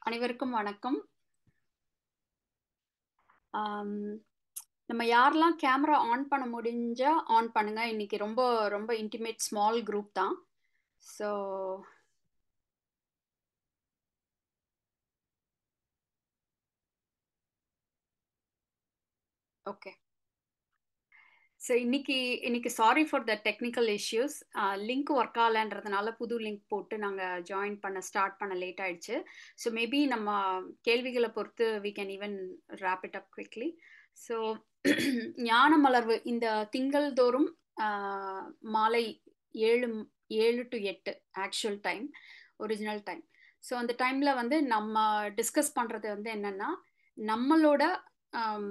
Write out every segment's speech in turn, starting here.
அனைவருக்கும் வணக்கம் ஆம், நம்ம யாரெல்லாம் கேமரா ஆன் பண்ண முடிஞ்சா ஆன் பண்ணுங்க இன்னைக்கு ரொம்ப ரொம்ப இன்டிமேட் ஸ்மால் குரூப் தான் ஸோ ஓகே ஸோ இன்னைக்கு இன்னைக்கு sorry for the technical issues link work ஆகலைன்றதுனால புது லிங்க் போட்டு நாங்கள் ஜாயின் பண்ண ஸ்டார்ட் பண்ண லேட் ஆயிடுச்சு ஸோ மேபி நம்ம கேள்விகளை பொறுத்து we can even wrap it up quickly so ஞான மலர்வு இந்த திங்கள் தோறும் ஆஹ், மாலை ஏழு ஏழு டு எட்டு actual time original time so அந்த டைமில் வந்து நம்ம டிஸ்கஸ் பண்ணுறது வந்து என்னென்னா நம்மளோட ஆம்,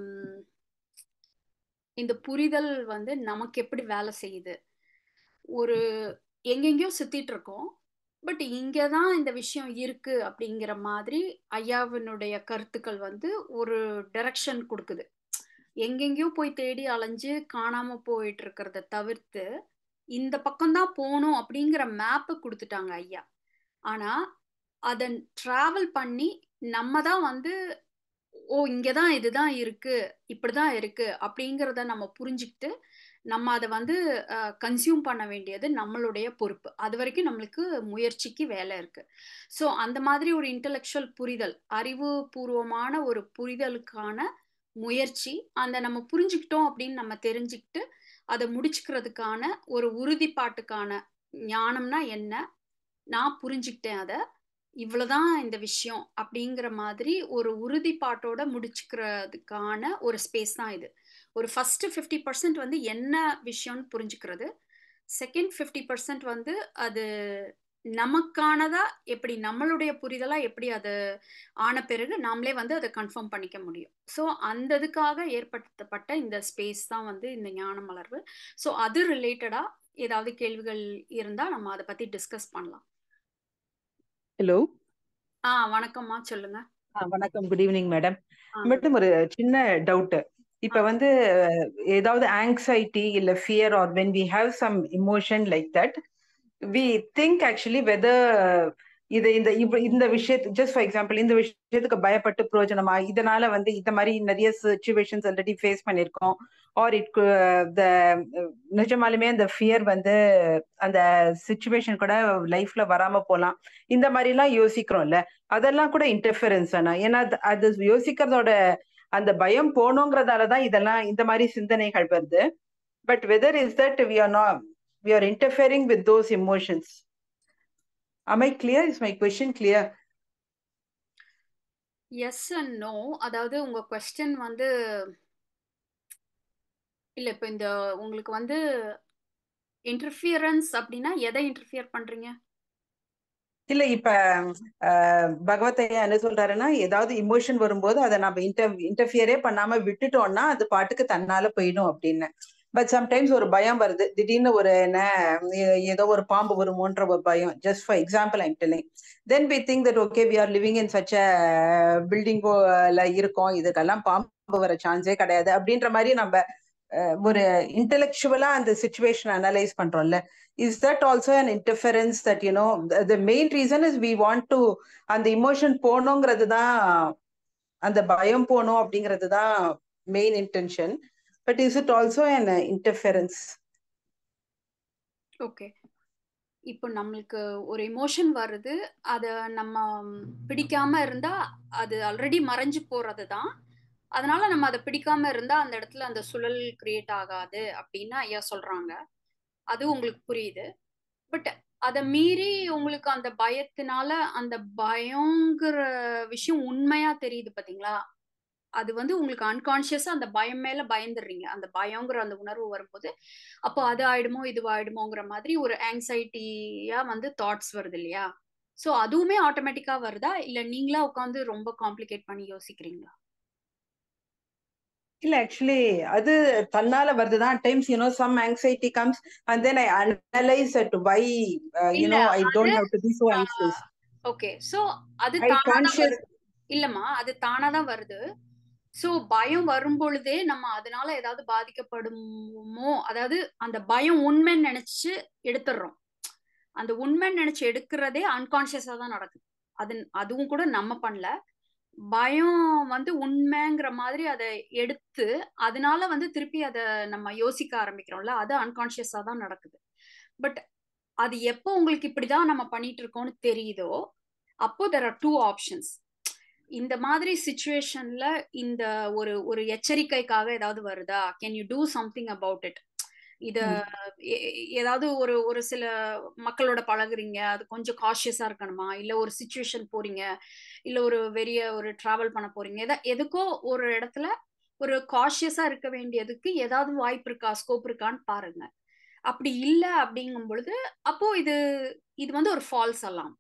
இந்த புரிதல் வந்து நமக்கு எப்படி வேலை செய்யுது ஒரு எங்கெங்கேயோ சுத்திட்டு இருக்கோம் பட் இங்கே தான் இந்த விஷயம் இருக்கு அப்படிங்கிற மாதிரி ஐயாவினுடைய கருத்துக்கள் வந்து ஒரு டைரக்ஷன் கொடுக்குது எங்கெங்கேயோ போய் தேடி அலைஞ்சு காணாம போயிட்டு இருக்கிறத தவிர்த்து இந்த பக்கம்தான் போகணும் அப்படிங்கிற மேப்பை கொடுத்துட்டாங்க ஐயா ஆனா அதை டிராவல் பண்ணி நம்ம தான் வந்து ஓ இங்கதான் இதுதான் இருக்கு இப்படிதான் இருக்கு அப்படிங்கிறத நம்ம புரிஞ்சுக்கிட்டு நம்ம அதை வந்து கன்சியூம் பண்ண வேண்டியது நம்மளுடைய பொறுப்பு அது வரைக்கும் நம்மளுக்கு முயற்சிக்கு வேலை இருக்கு ஸோ அந்த மாதிரி ஒரு இன்டலெக்சுவல் புரிதல் அறிவுபூர்வமான ஒரு புரிதலுக்கான முயற்சி அந்த நம்ம புரிஞ்சுக்கிட்டோம் அப்படின்னு நம்ம தெரிஞ்சுக்கிட்டு அதை முடிச்சுக்கிறதுக்கான ஒரு உறுதிப்பாட்டுக்கான ஞானம்னா என்ன நான் புரிஞ்சுக்கிட்டேன் அதை இவ்வளவுதான் இந்த விஷயம் அப்படிங்கிற மாதிரி ஒரு உறுதிப்பாட்டோட முடிச்சுக்கிறதுக்கான ஒரு ஸ்பேஸ் தான் இது ஒரு ஃபர்ஸ்ட் ஃபிஃப்டி பர்சன்ட் வந்து என்ன விஷயம்னு புரிஞ்சுக்கிறது செகண்ட் ஃபிஃப்டி பர்சன்ட் வந்து அது நமக்கானதா எப்படி நம்மளுடைய புரிதலா எப்படி அது ஆன பிறகு நாமளே வந்து அதை கன்ஃபார்ம் பண்ணிக்க முடியும் ஸோ அந்த இதுக்காக ஏற்படுத்தப்பட்ட இந்த ஸ்பேஸ் தான் வந்து இந்த ஞான மலர்வு ஸோ அது ரிலேட்டடா ஏதாவது கேள்விகள் இருந்தா நம்ம அதை பத்தி டிஸ்கஸ் பண்ணலாம் ஹலோ ஆ வணக்கம்மா சொல்லுங்க வணக்கம் குட் ஈவினிங் மேடம் ஆ மேடம் ஒரு சின்ன டவுட் இப்ப ஆ வந்து அஹ், ஏதாவது ஆங்ஸைட்டி இல்ல fear or when we have some emotion like that we think actually whether இது இந்த இப்ப இந்த விஷயத்து ஜஸ்ட் ஃபார் எக்ஸாம்பிள் இந்த விஷயத்துக்கு பயப்பட்டு பிரயோஜனமா இதனால வந்து இந்த மாதிரி நிறைய சுச்சுவேஷன்ஸ் ஆல்ரெடி ஃபேஸ் பண்ணியிருக்கோம் ஆர் இட் த நிஜமாலுமே அந்த ஃபியர் வந்து அந்த சுச்சுவேஷன் கூட லைஃப்ல வராம போலாம் இந்த மாதிரி எல்லாம் யோசிக்கிறோம்ல அதெல்லாம் கூட இன்டர்ஃபரன்ஸ் ஆனா ஏன்னா அது அது யோசிக்கிறதோட அந்த பயம் போகணுங்கிறதால தான் இதெல்லாம் இந்த மாதிரி சிந்தனைகள் வருது but whether is that we are not we are interfering with those emotions am i clear is my question clear yes and no அதாவது உங்க கொஸ்டின் வந்து இல்ல இப்ப இந்த உங்களுக்கு வந்து இன்டர்ஃபியரன்ஸ் அப்படின்னா எதை இன்டர்ஃபியர் பண்றீங்க இல்ல இப்ப அஹ், பகவத் ஐயா என்ன சொல்றாருன்னா ஏதாவது இமோஷன் வரும்போது அதை நம்ம இன்டர் இன்டர்ஃபியரே பண்ணாம விட்டுட்டோம்னா அது பாட்டுக்கு தன்னால போயிடும் அப்படின்னு பட் சம்டைம்ஸ் ஒரு பயம் வருது திடீர்னு ஒரு என்ன ஏ- ஏதோ ஒரு பாம்பு வருமோன்ற ஒரு பயம் just for example I'm telling then we think that okay we are living in such பில்டிங்கோல இருக்கோம் இதுக்கெல்லாம் பாம்பு வர சான்ஸே கிடையாது அப்படின்ற மாதிரி நம்ம அஹ், ஒரு இன்டெலெக்சுவலா அந்த சுச்சுவேஷன் அனலைஸ் பண்றோம்ல is that also an interference that you know the main reason is we want to அந்த இமோஷன் போகணுங்கிறது தான் அந்த பயம் போகணும் அப்படிங்கிறது தான் main intention but is it also an interference okay இப்போ நம்மளுக்கு ஒரு எமோஷன் வருது அதை நம்ம பிடிக்காம இருந்தா அது ஆல்ரெடி மறைஞ்சு போறது தான் அதனால நம்ம அதை பிடிக்காம இருந்தா அந்த இடத்துல அந்த சுழல் கிரியேட் ஆகாது அப்படின்னு ஐயா சொல்றாங்க அது உங்களுக்கு புரியுது பட் அதை மீறி உங்களுக்கு அந்த பயத்தினால அந்த பயங்கிற விஷயம் உண்மையா தெரியுது பாத்தீங்களா அது வந்து உங்களுக்கு அன்கான்சியஸா அந்த பயம் மேல பயந்துடுறீங்க அந்த பயங்கிற அந்த உணர்வு வரும்போது அப்போ அது ஆயிடுமோ இது ஆயிடுமோங்கிற மாதிரி ஒரு ஆங்ஸைட்டியா வந்து தாட்ஸ் வருது இல்லையா சோ அதுவுமே ஆட்டோமேட்டிக்கா வருதா இல்ல நீங்களா உட்காந்து ரொம்ப காம்ப்ளிகேட் பண்ணி யோசிக்கிறீங்களா இல்ல ஆக்சுவலி அது தன்னால வருதுதான் times you know some anxiety comes and then I analyse at why இல்ல யூனோ ஐ அது don't have to be so anxious okay so அது ஐ தானாதான் கான்ஷியஸ் வருது இல்லம்மா அது தானாதான் வருது சோ பயம் வரும் பொழுதே நம்ம அதனால ஏதாவது பாதிக்கப்படுமோ அதாவது அந்த பயம் உண்மைன்னு நினைச்சு எடுத்துடுறோம் அந்த உண்மைன்னு நினைச்சு எடுக்கிறதே அன்கான்சியஸா தான் நடக்குது அது அதுவும் கூட நம்ம பண்ணல பயம் வந்து உண்மைங்கிற மாதிரி அதை எடுத்து அதனால வந்து திருப்பி அதை நம்ம யோசிக்க ஆரம்பிக்கிறோம்ல அது அன்கான்சியஸா தான் நடக்குது பட் அது எப்போ உங்களுக்கு இப்படிதான் நம்ம பண்ணிட்டு இருக்கோம்னு தெரியுதோ அப்போ தெர் ஆர் டூ ஆப்ஷன்ஸ் இந்த மாதிரி சுச்சுவேஷன்ல இந்த ஒரு ஒரு எச்சரிக்கைக்காக ஏதாவது வருதா can you do something about it இத ஏதாவது ஒரு ஒரு சில மக்களோட பழகுறீங்க அது கொஞ்சம் காஷியஸா இருக்கணுமா இல்ல ஒரு சுச்சுவேஷன் போறீங்க இல்ல ஒரு வெறிய ஒரு டிராவல் பண்ண போறீங்க எதா எதுக்கோ ஒரு இடத்துல ஒரு காஷியஸா இருக்க வேண்டியதுக்கு ஏதாவது வாய்ப்பு இருக்கா ஸ்கோப் இருக்கான்னு பாருங்க அப்படி இல்ல அப்படிங்கும் பொழுது அப்போ இது இது வந்து ஒரு ஃபால்ஸ் அலாம்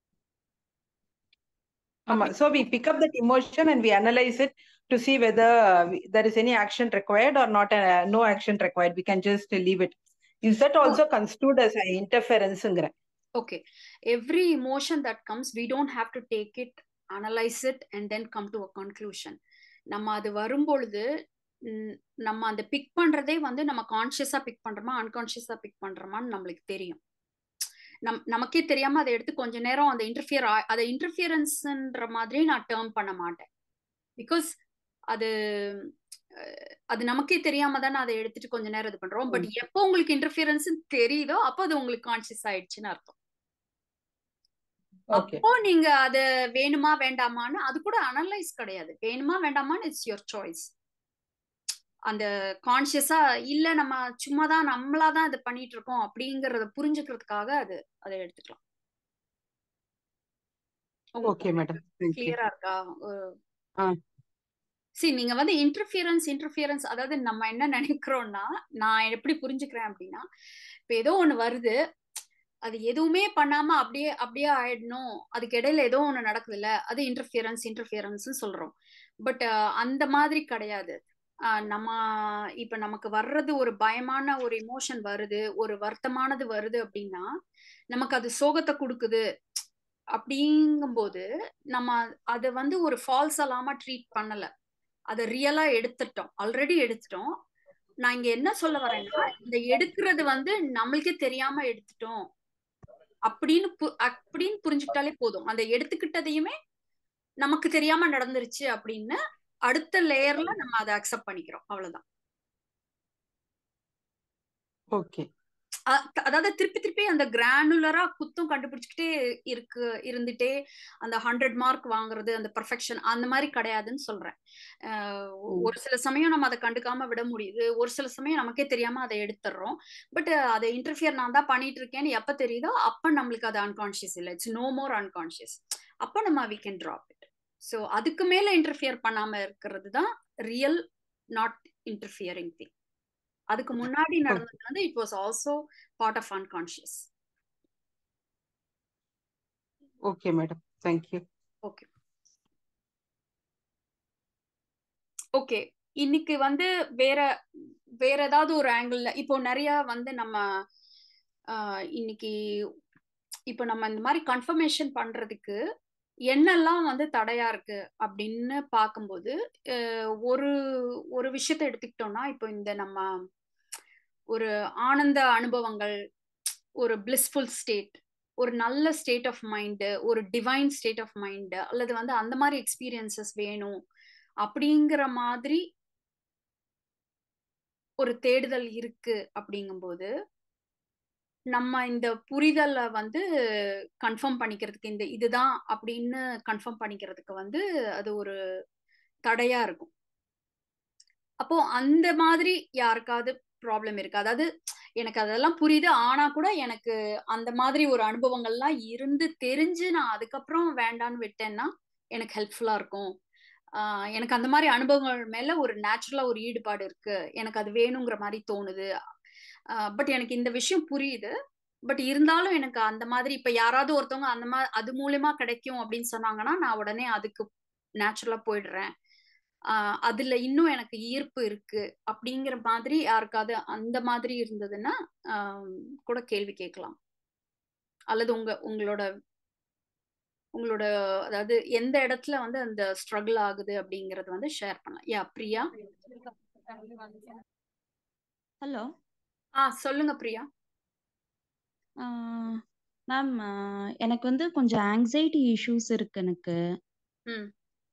ஆமா so we pick up that emotion and we analyze it to see whether uh, there is any action required or not uh, no action required we can just leave it is that also construed as an interference okay every emotion that comes we don't have to take it analyze it and then come to a conclusion நம்ம அது வரும்பொழுது நம்ம அந்த big பண்றதே வந்து நம்ம கான்சியஸா big பண்றோமா அன்கான்சியஸா big பண்றோமான்னு நம்மளுக்கு தெரியும் நம் நமக்கே தெரியாம அதை எடுத்து கொஞ்ச நேரம் அந்த இன்டர்ஃபியர் அதை இன்டர்ஃபியரன்ஸ்ன்ற மாதிரி நான் டேர்ம் பண்ண மாட்டேன் பிகாஸ் அது அது நமக்கே தெரியாம தானே அதை எடுத்துட்டு கொஞ்ச நேரம் இது பண்றோம் பட் எப்போ உங்களுக்கு இன்டர்ஃபியரன்ஸ் தெரியுதோ அப்போ அது உங்களுக்கு கான்சியஸ் ஆயிடுச்சுன்னு அர்த்தம் அப்போ நீங்க அது வேணுமா வேண்டாமான்னு அது கூட அனலைஸ் கிடையாது வேணுமா வேண்டாமான்னு இட்ஸ் யுவர் சாய்ஸ் அந்த கான்சியஸா இல்ல நம்ம சும்மா தான் நம்மளா தான் இது பண்ணிட்டு இருக்கோம் அப்படிங்கறத புரிஞ்சுக்கிறதுக்காக அது அதை எடுத்துக்கலாம் ஓகே மேடம் கிளியரா இருக்கா சரி நீங்க வந்து இன்டர்ஃபியரன்ஸ் இன்டர்ஃபியரன்ஸ் அதாவது நம்ம என்ன நினைக்கிறோம்னா நான் எப்படி புரிஞ்சுக்கிறேன் அப்படின்னா இப்ப ஏதோ ஒண்ணு வருது அது எதுவுமே பண்ணாம அப்படியே அப்படியே ஆயிடணும் அதுக்கு இடையில ஏதோ ஒண்ணு நடக்குது இல்ல அது இன்டர்ஃபியரன்ஸ் இன்டர்ஃபியரன்ஸ் சொல்றோம் பட் அந்த மாதிரி கிடையாது நம்ம இப்ப நமக்கு வர்றது ஒரு பயமான ஒரு இமோஷன் வருது ஒரு வருத்தமானது வருது அப்படின்னா நமக்கு அது சோகத்தை கொடுக்குது அப்படிங்கும்போது நம்ம அதை வந்து ஒரு ஃபால்ஸ் அல்லாம ட்ரீட் பண்ணல அதை ரியலா எடுத்துட்டோம் ஆல்ரெடி எடுத்துட்டோம் நான் இங்க என்ன சொல்ல வரேன்னா இந்த எடுக்கிறது வந்து நம்மளுக்கே தெரியாம எடுத்துட்டோம் அப்படின்னு அப்படின்னு புரிஞ்சுக்கிட்டாலே போதும் அந்த எடுத்துக்கிட்டதையுமே நமக்கு தெரியாம நடந்துருச்சு அப்படின்னு அடுத்த லேயர்ல நம்ம அதை அக்செப்ட் பண்ணிக்கிறோம் அவ்வளவுதான் ஓகே அதாவது திருப்பி திருப்பி அந்த கிரானுலரா குத்தம் கண்டுபிடிச்சுக்கிட்டே இருக்கு இருந்துட்டே அந்த ஹண்ட்ரட் மார்க் வாங்குறது அந்த பர்ஃபெக்ஷன் அந்த மாதிரி கிடையாதுன்னு சொல்றேன் ஒரு சில சமயம் நம்ம அதை கண்டுக்காம விட முடியுது ஒரு சில சமயம் நமக்கே தெரியாம அதை எடுத்துடுறோம் பட் அதை இன்டர்ஃபியர் நான் தான் பண்ணிட்டு இருக்கேன்னு எப்ப தெரியுதோ அப்ப நம்மளுக்கு அது அன்கான்சியஸ் இல்லை இட்ஸ் நோ மோர் அன்கான்சியஸ் அப்ப நம்ம we can drop it so அதுக்கு மேல இன்டர்ஃபியர் பண்ணாம இருக்கிறது தான் ரியல் நாட் இன்டர்ஃபியரிங் திங் அதுக்கு முன்னாடி நடந்தது வந்து it was also part of unconscious okay madam thank you okay okay இன்னைக்கு வந்து வேற வேற ஏதாவது ஒரு ஆங்கிள் இப்போ நிறைய வந்து நம்ம இன்னைக்கு இப்போ நம்ம இந்த மாதிரி கன்ஃபர்மேஷன் பண்றதுக்கு என்னெல்லாம் வந்து தடையா இருக்கு அப்படின்னு பார்க்கும்போது ஒரு ஒரு விஷயத்த எடுத்துக்கிட்டோம்னா இப்போ இந்த நம்ம ஒரு ஆனந்த அனுபவங்கள் ஒரு பிளிஸ்ஃபுல் ஸ்டேட் ஒரு நல்ல ஸ்டேட் ஆஃப் மைண்டு ஒரு டிவைன் ஸ்டேட் ஆஃப் மைண்டு அல்லது வந்து அந்த மாதிரி எக்ஸ்பீரியன்சஸ் வேணும் அப்படிங்கிற மாதிரி ஒரு தேடுதல் இருக்கு அப்படிங்கும்போது நம்ம இந்த புரிதலை வந்து கன்ஃபார்ம் பண்ணிக்கிறதுக்கு இந்த இதுதான் அப்படின்னு கன்ஃபார்ம் பண்ணிக்கிறதுக்கு வந்து அது ஒரு தடையா இருக்கும் அப்போ அந்த மாதிரி யாருக்காவது ப்ராப்ளம் இருக்கு அதாவது எனக்கு அதெல்லாம் புரியுது ஆனா கூட எனக்கு அந்த மாதிரி ஒரு அனுபவங்கள்லாம் இருந்து தெரிஞ்சு நான் அதுக்கப்புறம் வேண்டான்னு விட்டேன்னா எனக்கு ஹெல்ப்ஃபுல்லா இருக்கும் ஆஹ் எனக்கு அந்த மாதிரி அனுபவங்கள் மேல ஒரு நேச்சுரலா ஒரு ஈடுபாடு இருக்கு எனக்கு அது வேணுங்கிற மாதிரி தோணுது பட் எனக்கு இந்த விஷயம் புரியுது பட் இருந்தாலும் எனக்கு அந்த மாதிரி இப்ப யாராவது ஒருத்தவங்க அந்த மாதிரி அது மூலியமா கிடைக்கும் அப்படின்னு சொன்னாங்கன்னா நான் உடனே அதுக்கு நேச்சுரலா போயிடுறேன் ஆஹ் அதுல இன்னும் எனக்கு ஈர்ப்பு இருக்கு அப்படிங்கிற மாதிரி யாருக்காவது அந்த மாதிரி இருந்ததுன்னா ஆஹ் கூட கேள்வி கேட்கலாம் அல்லது உங்க உங்களோட உங்களோட அதாவது எந்த இடத்துல வந்து அந்த ஸ்ட்ரகிள் ஆகுது அப்படிங்கறது வந்து ஷேர் பண்ணலாம் யா பிரியா ஹலோ ஆ சொல்லுங்க பிரியா மேம் எனக்கு வந்து கொஞ்சம் ஆங்ஸைட்டி இஷ்யூஸ் இருக்கு எனக்கு ம்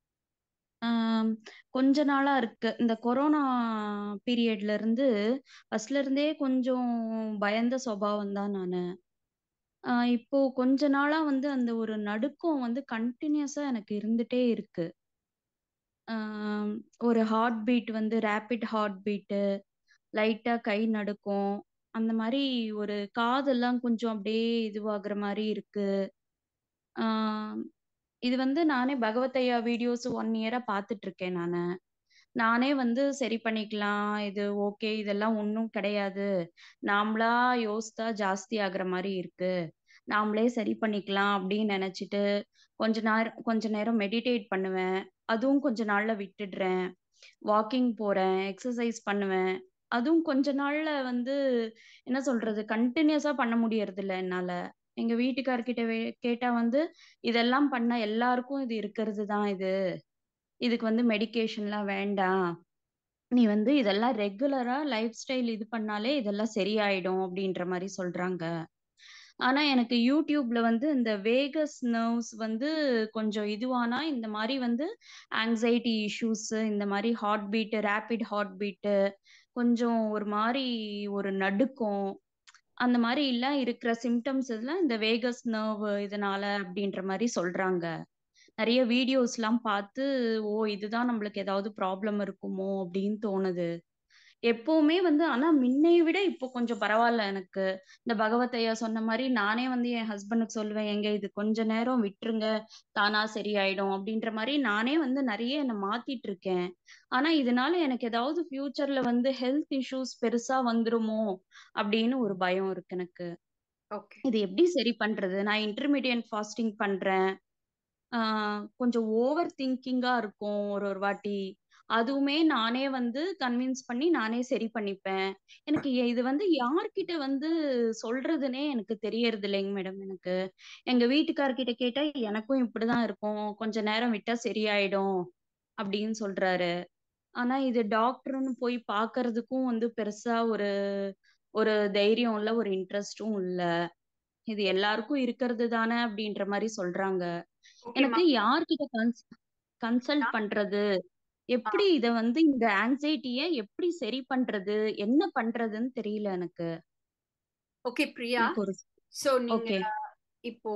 ஆம், கொஞ்ச நாளா இருக்கு இந்த கொரோனா பீரியட்ல இருந்து ஃபர்ஸ்ட்ல இருந்தே கொஞ்சம் பயந்த சுபாவம் தான் நானு ஆஹ் இப்போ கொஞ்ச நாளா வந்து அந்த ஒரு நடுக்கம் வந்து கண்டினியூஸா எனக்கு இருந்துட்டே இருக்கு ஆம், ஒரு ஹார்ட் பீட் வந்து ரேபிட் ஹார்ட் பீட்டு லைட்டா கை நடுக்கும் அந்த மாதிரி ஒரு காதெல்லாம் கொஞ்சம் அப்படியே இதுவாகுற மாதிரி இருக்கு ஆஹ் இது வந்து நானே பகவத் ஐயா வீடியோஸ் ஒன் இயரா பார்த்துட்டு இருக்கேன் நானு நானே வந்து சரி பண்ணிக்கலாம் இது ஓகே இதெல்லாம் ஒன்றும் கிடையாது நாமளா யோசித்தா ஜாஸ்தி ஆகுற மாதிரி இருக்கு நாமளே சரி பண்ணிக்கலாம் அப்படின்னு நினைச்சிட்டு கொஞ்ச நேரம் கொஞ்ச நேரம் மெடிடேட் பண்ணுவேன் அதுவும் கொஞ்ச நாள்ல விட்டுடுறேன் வாக்கிங் போறேன் எக்ஸசைஸ் பண்ணுவேன் அதுவும் கொஞ்ச நாள்ல வந்து என்ன சொல்றது கண்டினியூஸா பண்ண முடியறது இல்ல என்னால எங்க வீட்டுக்காரர்கிட்ட வே- கேட்டா வந்து இதெல்லாம் பண்ணா எல்லாருக்கும் இது இருக்கிறது தான் இது இதுக்கு வந்து மெடிகேஷன்லாம் வேண்டாம் நீ வந்து இதெல்லாம் ரெகுலரா லைஃப் ஸ்டைல் இது பண்ணாலே இதெல்லாம் சரியாயிடும் அப்படின்ற மாதிரி சொல்றாங்க ஆனா எனக்கு யூடியூப்ல வந்து இந்த வேகஸ் நர்வ்ஸ் வந்து கொஞ்சம் இதுவானா இந்த மாதிரி வந்து ஆங்ஸைட்டி இஷ்யூஸ் இந்த மாதிரி heart beat rapid heart beat கொஞ்சம் ஒரு மாதிரி ஒரு நடுக்கம் அந்த மாதிரி எல்லாம் இருக்கிற சிம்டம்ஸ் எல்லாம் இந்த வேகஸ் நர்வ் இதனால அப்படின்ற மாதிரி சொல்றாங்க நிறைய வீடியோஸ் எல்லாம் பார்த்து ஓ இதுதான் நம்மளுக்கு ஏதாவது ப்ராப்ளம் இருக்குமோ அப்படின்னு தோணுது எப்பவுமே வந்து ஆனா முன்னைய விட இப்போ கொஞ்சம் பரவாயில்ல எனக்கு இந்த பகவத் ஐயா சொன்ன மாதிரி நானே வந்து என் ஹஸ்பண்டுக்கு சொல்லுவேன் எங்க இது கொஞ்ச நேரம் விட்டுருங்க தானா சரியாயிடும் அப்படின்ற மாதிரி நானே வந்து நிறைய என்னை மாத்திட்டு இருக்கேன் ஆனா இதனால எனக்கு ஏதாவது ஃபியூச்சர்ல வந்து ஹெல்த் இஷ்யூஸ் பெருசா வந்துருமோ அப்படின்னு ஒரு பயம் இருக்கு எனக்கு ஓகே இது எப்படி சரி பண்றது நான் இன்டர்மீடியன்ட் ஃபாஸ்டிங் பண்றேன் ஆஹ் கொஞ்சம் ஓவர் திங்கிங்கா இருக்கும் ஒரு ஒரு வாட்டி அதுவுமே நானே வந்து கன்வின்ஸ் பண்ணி நானே சரி பண்ணிப்பேன் எனக்கு எ- இது வந்து யார்கிட்ட வந்து சொல்றதுனே எனக்கு தெரியறது இல்லைங்க மேடம் எனக்கு எங்க வீட்டுக்காரர்கிட்ட கேட்டா எனக்கும் இப்படிதான் இருக்கும் கொஞ்ச நேரம் விட்டா சரியாயிடும் அப்படின்னு சொல்றாரு ஆனா இது டாக்டர்னு போய் பார்க்கிறதுக்கும் வந்து பெருசா ஒரு ஒரு தைரியம் இல்ல ஒரு இன்ட்ரெஸ்டும் இல்ல இது எல்லாருக்கும் இருக்கிறது தானே அப்படின்ற மாதிரி சொல்றாங்க ஓகேம்மா எனக்கு யார்கிட்ட கன்ஸ் கன்சல்ட் பண்றது எப்படி இத வந்து இந்த ஆங்ஸைட்டிய எப்படி சரி பண்றது என்ன பண்றதுன்னு தெரியல எனக்கு ஓகே பிரியா எனக்கு ஒரு சோ நீங்க ஓகே இப்போ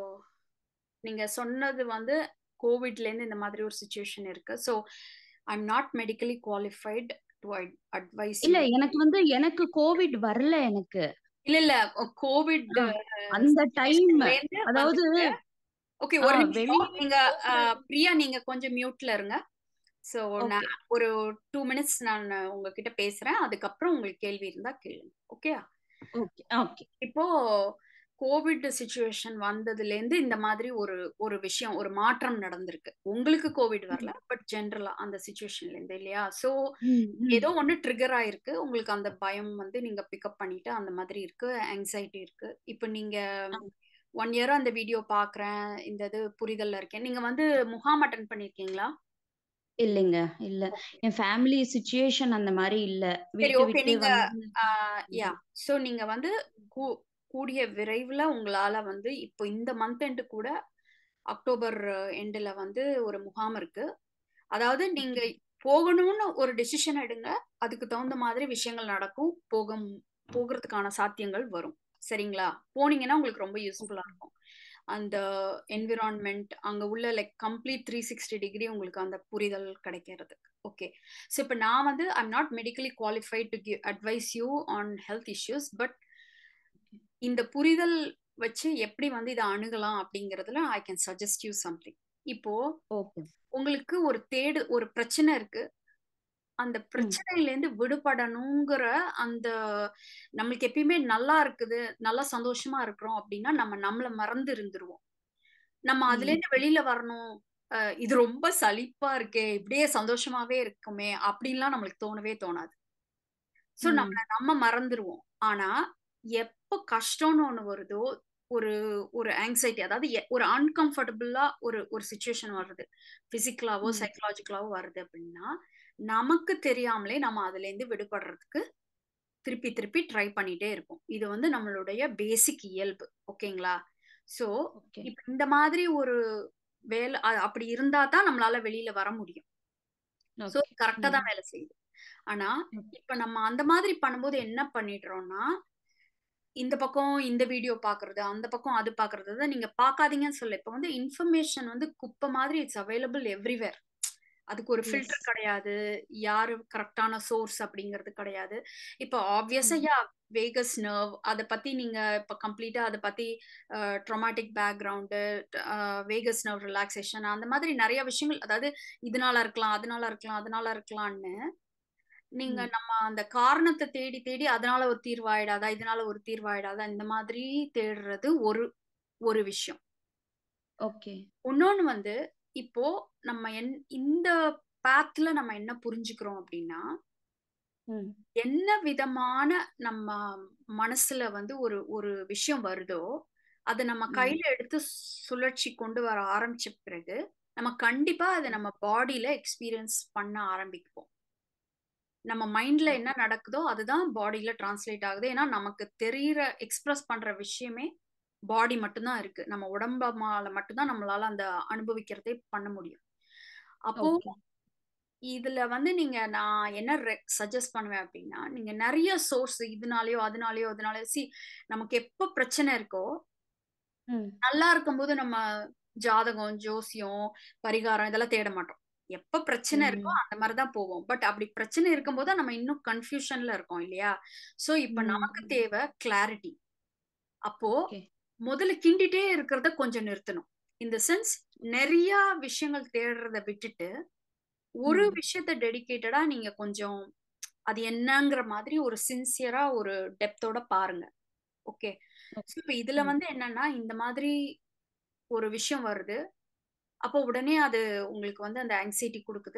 நீங்க சொன்னது வந்து கோவிட்ல இருந்து இந்த மாதிரி ஒரு சுச்சுவேஷன் இருக்கு so I am not medically qualified to advise இல்ல எனக்கு வந்து எனக்கு கோவிட் வரல எனக்கு இல்ல இல்ல கோவிட் ஆ, அந்த டைம் அதாவது ஓகே ஆ, ஒரு நிமிஷம் வெளிய நீங்க ஆ, பிரியா நீங்க கொஞ்சம் மியூட்ல இருங்க சோ ஓகே நான் ஒரு டூ மினிட்ஸ் நான் உங்ககிட்ட பேசுறேன் அதுக்கப்புறம் உங்களுக்கு கேள்வி இருந்தா கேளுங்க ஓகே ஓகே ஓகே இப்போ கோவிட் சுச்சுவேஷன் வந்ததுல இருந்து இந்த மாதிரி ஒரு ஒரு விஷயம் ஒரு மாற்றம் நடந்திருக்கு உங்களுக்கு கோவிட் வரல பட் ஜென்ரலா அந்த சுச்சுவேஷன்ல இருந்து இல்லையா சோ ம், ம். ஏதோ ஒண்ணு ட்ரிகர் ஆயிருக்கு உங்களுக்கு அந்த பயம் வந்து நீங்க பிக்கப் பண்ணிட்டு அந்த மாதிரி இருக்கு ஆங்ஸைட்டி இருக்கு இப்போ நீங்க ஒன் இயரா அந்த வீடியோ பாக்குறேன் இந்த இது புரிதல்ல இருக்கேன் நீங்க வந்து முகாம் அட்டன் பண்ணிருக்கீங்களா இல்லைங்க இல்ல என் ஃபேமிலி சுச்சுவேஷன் அந்த மாதிரி இல்ல சரி வீட்டை ஓகே விட்டு நீங்க வந்து யா சோ நீங்க வந்து கூ- கூடிய விரைவில் உங்களால வந்து இப்போ இந்த மந்த் எண்டு கூட அக்டோபர் எண்டில் வந்து ஒரு முகாம் இருக்கு அதாவது நீங்க போகணும்னு ஒரு டெசிஷன் எடுங்க அதுக்கு தகுந்த மாதிரி விஷயங்கள் நடக்கும் போக போகிறதுக்கான சாத்தியங்கள் வரும் சரிங்களா போனீங்கன்னா உங்களுக்கு ரொம்ப யூஸ்ஃபுல்லா இருக்கும் அந்த என்விரான்மெண்ட் அங்க உள்ள like complete three sixty degree உங்களுக்கு அந்த புரிதல் கிடைக்கிறது ஓகே ஸோ இப்போ நான் வந்து I'm not medically qualified to give advise you on health issues but இந்த புரிதல் வச்சு எப்படி வந்து இதை அணுகலாம் அப்படிங்கிறதுல I can suggest you something இப்போ ஓகே உங்களுக்கு ஒரு தேடு ஒரு பிரச்சனை இருக்கு அந்த பிரச்சனையில இருந்து விடுபடணுங்கிற அந்த நம்மளுக்கு எப்பயுமே நல்லா இருக்குது நல்லா சந்தோஷமா இருக்கிறோம் அப்படின்னா நம்ம நம்மள மறந்து இருந்துருவோம் நம்ம அதுல இருந்து வெளியில வரணும் அஹ் இது ரொம்ப சலிப்பா இருக்கே இப்படியே சந்தோஷமாவே இருக்குமே அப்படின்லாம் நம்மளுக்கு தோணவே தோணாது சோ ம். நம்மள நம்ம மறந்துருவோம் ஆனா எப்ப கஷ்டம்னு ஒண்ணு வருதோ ஒரு ஒரு ஆங்ஸைட்டி அதாவது எ- ஒரு அன்கம்ஃபர்டபுளா ஒரு ஒரு சுச்சுவேஷன் வருது பிசிக்கலாவோ ம். சைக்கலாஜிக்கலாவோ வருது அப்படின்னா நமக்கு தெரியாமலே நம்ம அதுல இருந்து விடுபடுறதுக்கு திருப்பி திருப்பி ட்ரை பண்ணிட்டே இருப்போம் இது வந்து நம்மளுடைய பேசிக் இயல்பு ஓகேங்களா ஸோ ஓகே இப்ப இந்த மாதிரி ஒரு வேலை அ- அப்படி இருந்தா தான் நம்மளால வெளியில வர முடியும் ஸோ ஓகே கரெக்டா ம் தான் வேலை செய்யுது ஆனா ஓகே இப்ப நம்ம அந்த மாதிரி பண்ணும்போது என்ன பண்ணிடுறோம்னா இந்த பக்கம் இந்த வீடியோ பாக்குறது அந்த பக்கம் அது பாக்குறது தான் நீங்க பார்க்காதீங்கன்னு சொல்ல இப்ப வந்து இன்ஃபர்மேஷன் வந்து குப்பை மாதிரி இட்ஸ் அவைலபிள் எவ்ரிவேர் அதுக்கு ஒரு எஸ் ஃபில்டர் கிடையாது யாரு கரெக்டான சோர்ஸ் அப்படிங்கிறது கிடையாது இப்போ ஆப்வியஸா ம் யா வேகஸ் நர்வ் அதை பத்தி நீங்க இப்ப கம்ப்ளீட்டா அதை பத்தி traumatic background vagus nerve relaxation அந்த மாதிரி நிறைய விஷயங்கள் அதாவது இதனால இருக்கலாம் அதனால இருக்கலாம் அதனால இருக்கலாம்னு நீங்க ம் நம்ம அந்த காரணத்தை தேடி தேடி அதனால ஒரு தீர்வாயிடாதா இதனால ஒரு தீர்வாயிடாதா இந்த மாதிரி தேடுறது ஒரு ஒரு விஷயம் ஓகே இன்னொன்னு வந்து இப்போ நம்ம என் இந்த பாத்ல நம்ம என்ன புரிஞ்சுக்கிறோம் அப்படின்னா ம் என்ன விதமான நம்ம மனசுல வந்து ஒரு ஒரு விஷயம் வருதோ அதை நம்ம ம் கையில எடுத்து சுழற்சி கொண்டு வர ஆரம்பிச்ச பிறகு நம்ம கண்டிப்பா அதை நம்ம பாடியில எக்ஸ்பீரியன்ஸ் பண்ண ஆரம்பிப்போம் நம்ம மைண்ட்ல என்ன நடக்குதோ அதுதான் பாடியில டிரான்ஸ்லேட் ஆகுது ஏன்னா நமக்கு தெரியற எக்ஸ்பிரஸ் பண்ற விஷயமே பாடி மட்டும்தான் இருக்கு நம்ம உடம்பால மட்டும்தான் நம்மளால அந்த அனுபவிக்கிறதே பண்ண முடியும் அப்போ ஓகே இதுல வந்து நீங்க நான் என்ன சஜஸ்ட் பண்ணுவேன் அப்படின்னா நீங்க நிறைய சோர்ஸ் இதனாலயோ அதனாலயோ அதனாலயோ சி நமக்கு எப்ப பிரச்சனை இருக்கோ ம் நல்லா இருக்கும்போது நம்ம ஜாதகம் ஜோசியம் பரிகாரம் இதெல்லாம் தேட மாட்டோம் எப்ப பிரச்சனை இருக்கோ ம் அந்த மாதிரிதான் போவோம் பட் அப்படி பிரச்சனை இருக்கும்போது தான் நம்ம இன்னும் கன்ஃபியூஷன்ல இருக்கோம் இல்லையா சோ இப்ப ம் நமக்கு தேவை கிளாரிட்டி அப்போ ஓகே முதல்ல கிண்டிட்டே இருக்கிறத கொஞ்சம் நிறுத்தணும் இந்த சென்ஸ் நிறைய விஷயங்கள் தேடுறத விட்டுட்டு ஒரு ம் விஷயத்த டெடிகேட்டடா நீங்க கொஞ்சம் அது என்னங்கிற மாதிரி ஒரு சின்சியரா ஒரு டெப்தோட பாருங்க ஓகே ஓகே இப்ப இதுல ம் வந்து என்னன்னா இந்த மாதிரி ஒரு விஷயம் வருது அப்போ உடனே அது உங்களுக்கு வந்து அந்த ஆங்ஸைட்டி கொடுக்குது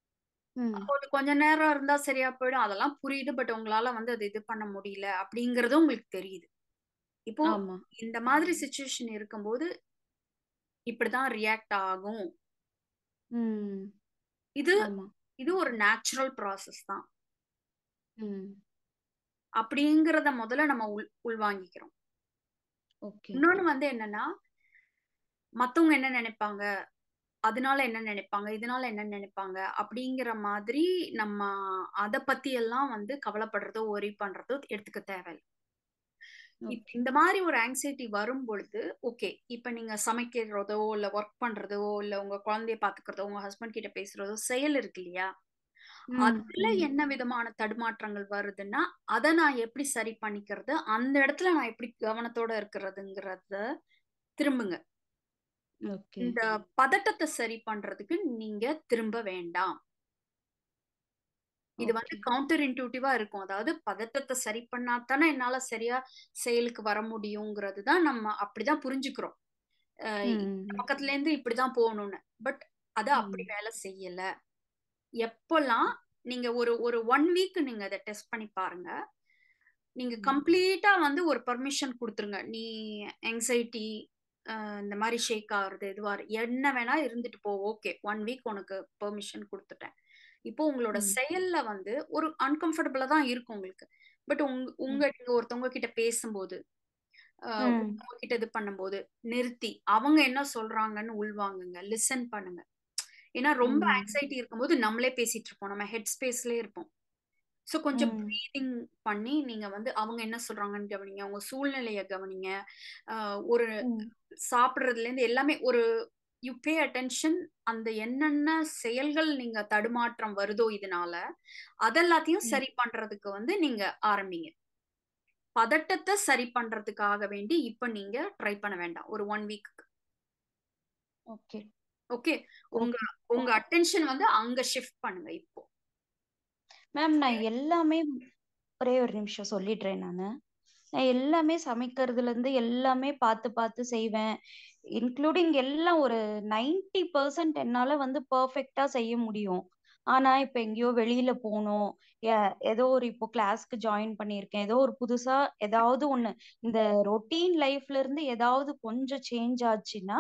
ம் அப்போ அது கொஞ்ச நேரம் இருந்தா சரியா போயிடும் அதெல்லாம் புரியுது பட் உங்களால வந்து அது இது பண்ண முடியல அப்படிங்கறதும் உங்களுக்கு தெரியுது இப்போ ஆமா இந்த மாதிரி சுச்சுவேஷன் இருக்கும்போது இப்படிதான் ரியாக்ட் ஆகும் ம் இது ஆமா இது ஒரு நேச்சுரல் ப்ராசஸ் தான் ம் அப்படிங்கறத முதல்ல நம்ம உள் உள்வாங்கிக்கிறோம் ஓகே இன்னொன்னு வந்து என்னன்னா மத்தவங்க என்ன நினைப்பாங்க அதனால என்ன நினைப்பாங்க இதனால என்ன நினைப்பாங்க அப்படிங்கிற மாதிரி நம்ம அத பத்தி எல்லாம் வந்து கவலைப்படுறதோ ஒரி பண்றதோ எடுத்துக்க தேவையில்லை இப்ப ஓகே இந்த மாதிரி ஒரு ஆங்ஸைட்டி வரும் பொழுது ஓகே இப்ப நீங்க சமைக்கிறதோ இல்ல ஒர்க் பண்றதோ இல்ல உங்க குழந்தைய பாத்துக்கிறதோ உங்க ஹஸ்பண்ட் கிட்ட பேசுறதோ செயல் இருக்கு இல்லையா ம் அதுல ம் என்ன விதமான தடுமாற்றங்கள் வருதுன்னா அதை நான் எப்படி சரி பண்ணிக்கிறது அந்த இடத்துல நான் எப்படி கவனத்தோட இருக்கிறதுங்கிறத திரும்புங்க ஓகே இந்த பதட்டத்தை சரி பண்றதுக்கு நீங்க திரும்ப வேண்டாம் இது வந்து ஓகே கவுண்டர் இன்டியூட்டிவா இருக்கும் அதாவது பதட்டத்தை சரி பண்ணாதானே என்னால சரியா செயலுக்கு வர முடியுங்கிறது தான் நம்ம அப்படிதான் புரிஞ்சுக்கிறோம் அஹ் ம் இந்த ம் பக்கத்துல இருந்து இப்படிதான் போகணும்னு பட் அது அப்படி ம் வேலை செய்யல எப்பெல்லாம் நீங்க ஒரு ஒரு ஒன் வீக் நீங்க அதை டெஸ்ட் பண்ணி பாருங்க நீங்க ம் கம்ப்ளீட்டா வந்து ஒரு பர்மிஷன் கொடுத்துருங்க நீ anxiety அஹ் இந்த மாதிரி ஷேக் ஆகுறது இதுவா இரு- என்ன வேணா இருந்துட்டு போ ஓகே ஒன் வீக் உனக்கு பெர்மிஷன் கொடுத்துட்டேன் இப்போ உங்களோட ம் செயல்ல வந்து ஒரு அன்கம்ஃபர்டபுளா தான் இருக்கும் உங்களுக்கு பட் உங்க உங்க ம் நீங்க ஒருத்தவங்க கிட்ட பேசும்போது அஹ் ம் ஒருத்தவங்க கிட்ட இது பண்ணும்போது நிறுத்தி அவங்க என்ன சொல்றாங்கன்னு உள்வாங்குங்க லிசன் பண்ணுங்க ஏன்னா ரொம்ப ம் ஆங்ஸைட்டி இருக்கும்போது நம்மளே பேசிட்டு இருப்போம் நம்ம ஹெட் ஸ்பேஸ்லயே இருப்போம் ஸோ கொஞ்சம் ம் ப்ரீதிங் பண்ணி நீங்க வந்து அவங்க என்ன சொல்றாங்கன்னு கவனிங்க உங்க சூழ்நிலைய கவனிங்க ஆஹ் ஒரு ம் சாப்பிடுறதுல இருந்து எல்லாமே ஒரு யூ பே அட்டென்ஷன் அந்த என்னென்ன செயல்கள் நீங்க தடுமாற்றம் வருதோ இதனால அதெல்லாத்தையும் ம் சரி பண்றதுக்கு வந்து நீங்க ஆரம்பிங்க பதட்டத்தை சரி பண்றதுக்காக வேண்டி இப்ப நீங்க ட்ரை பண்ண வேண்டாம் ஒரு ஒன் வீக் ஓகே ஓகே உங்க ஓகே உங்க அட்டென்ஷன் வந்து அங்க ஷிஃப்ட் பண்ணுங்க இப்போ மேம் நான் எல்லாமே ஒரே ஒரு நிமிஷம் சொல்லிடுறேன் நானு நான் எல்லாமே சமைக்கிறதுல இருந்து எல்லாமே பார்த்து பார்த்து செய்வேன் இன்க்ளூடிங் எல்லாம் ஒரு நைன்டி பர்சன்ட் என்னால வந்து பர்ஃபெக்டா செய்ய முடியும் ஆனா இப்ப எங்கேயோ வெளியில போகணும் ஏ- ஏதோ ஒரு இப்போ கிளாஸ்க்கு ஜாயின் பண்ணியிருக்கேன் ஏதோ ஒரு புதுசா ஏதாவது ஒண்ணு இந்த ரொட்டீன் லைஃப்ல இருந்து ஏதாவது கொஞ்சம் சேஞ்ச் ஆச்சுன்னா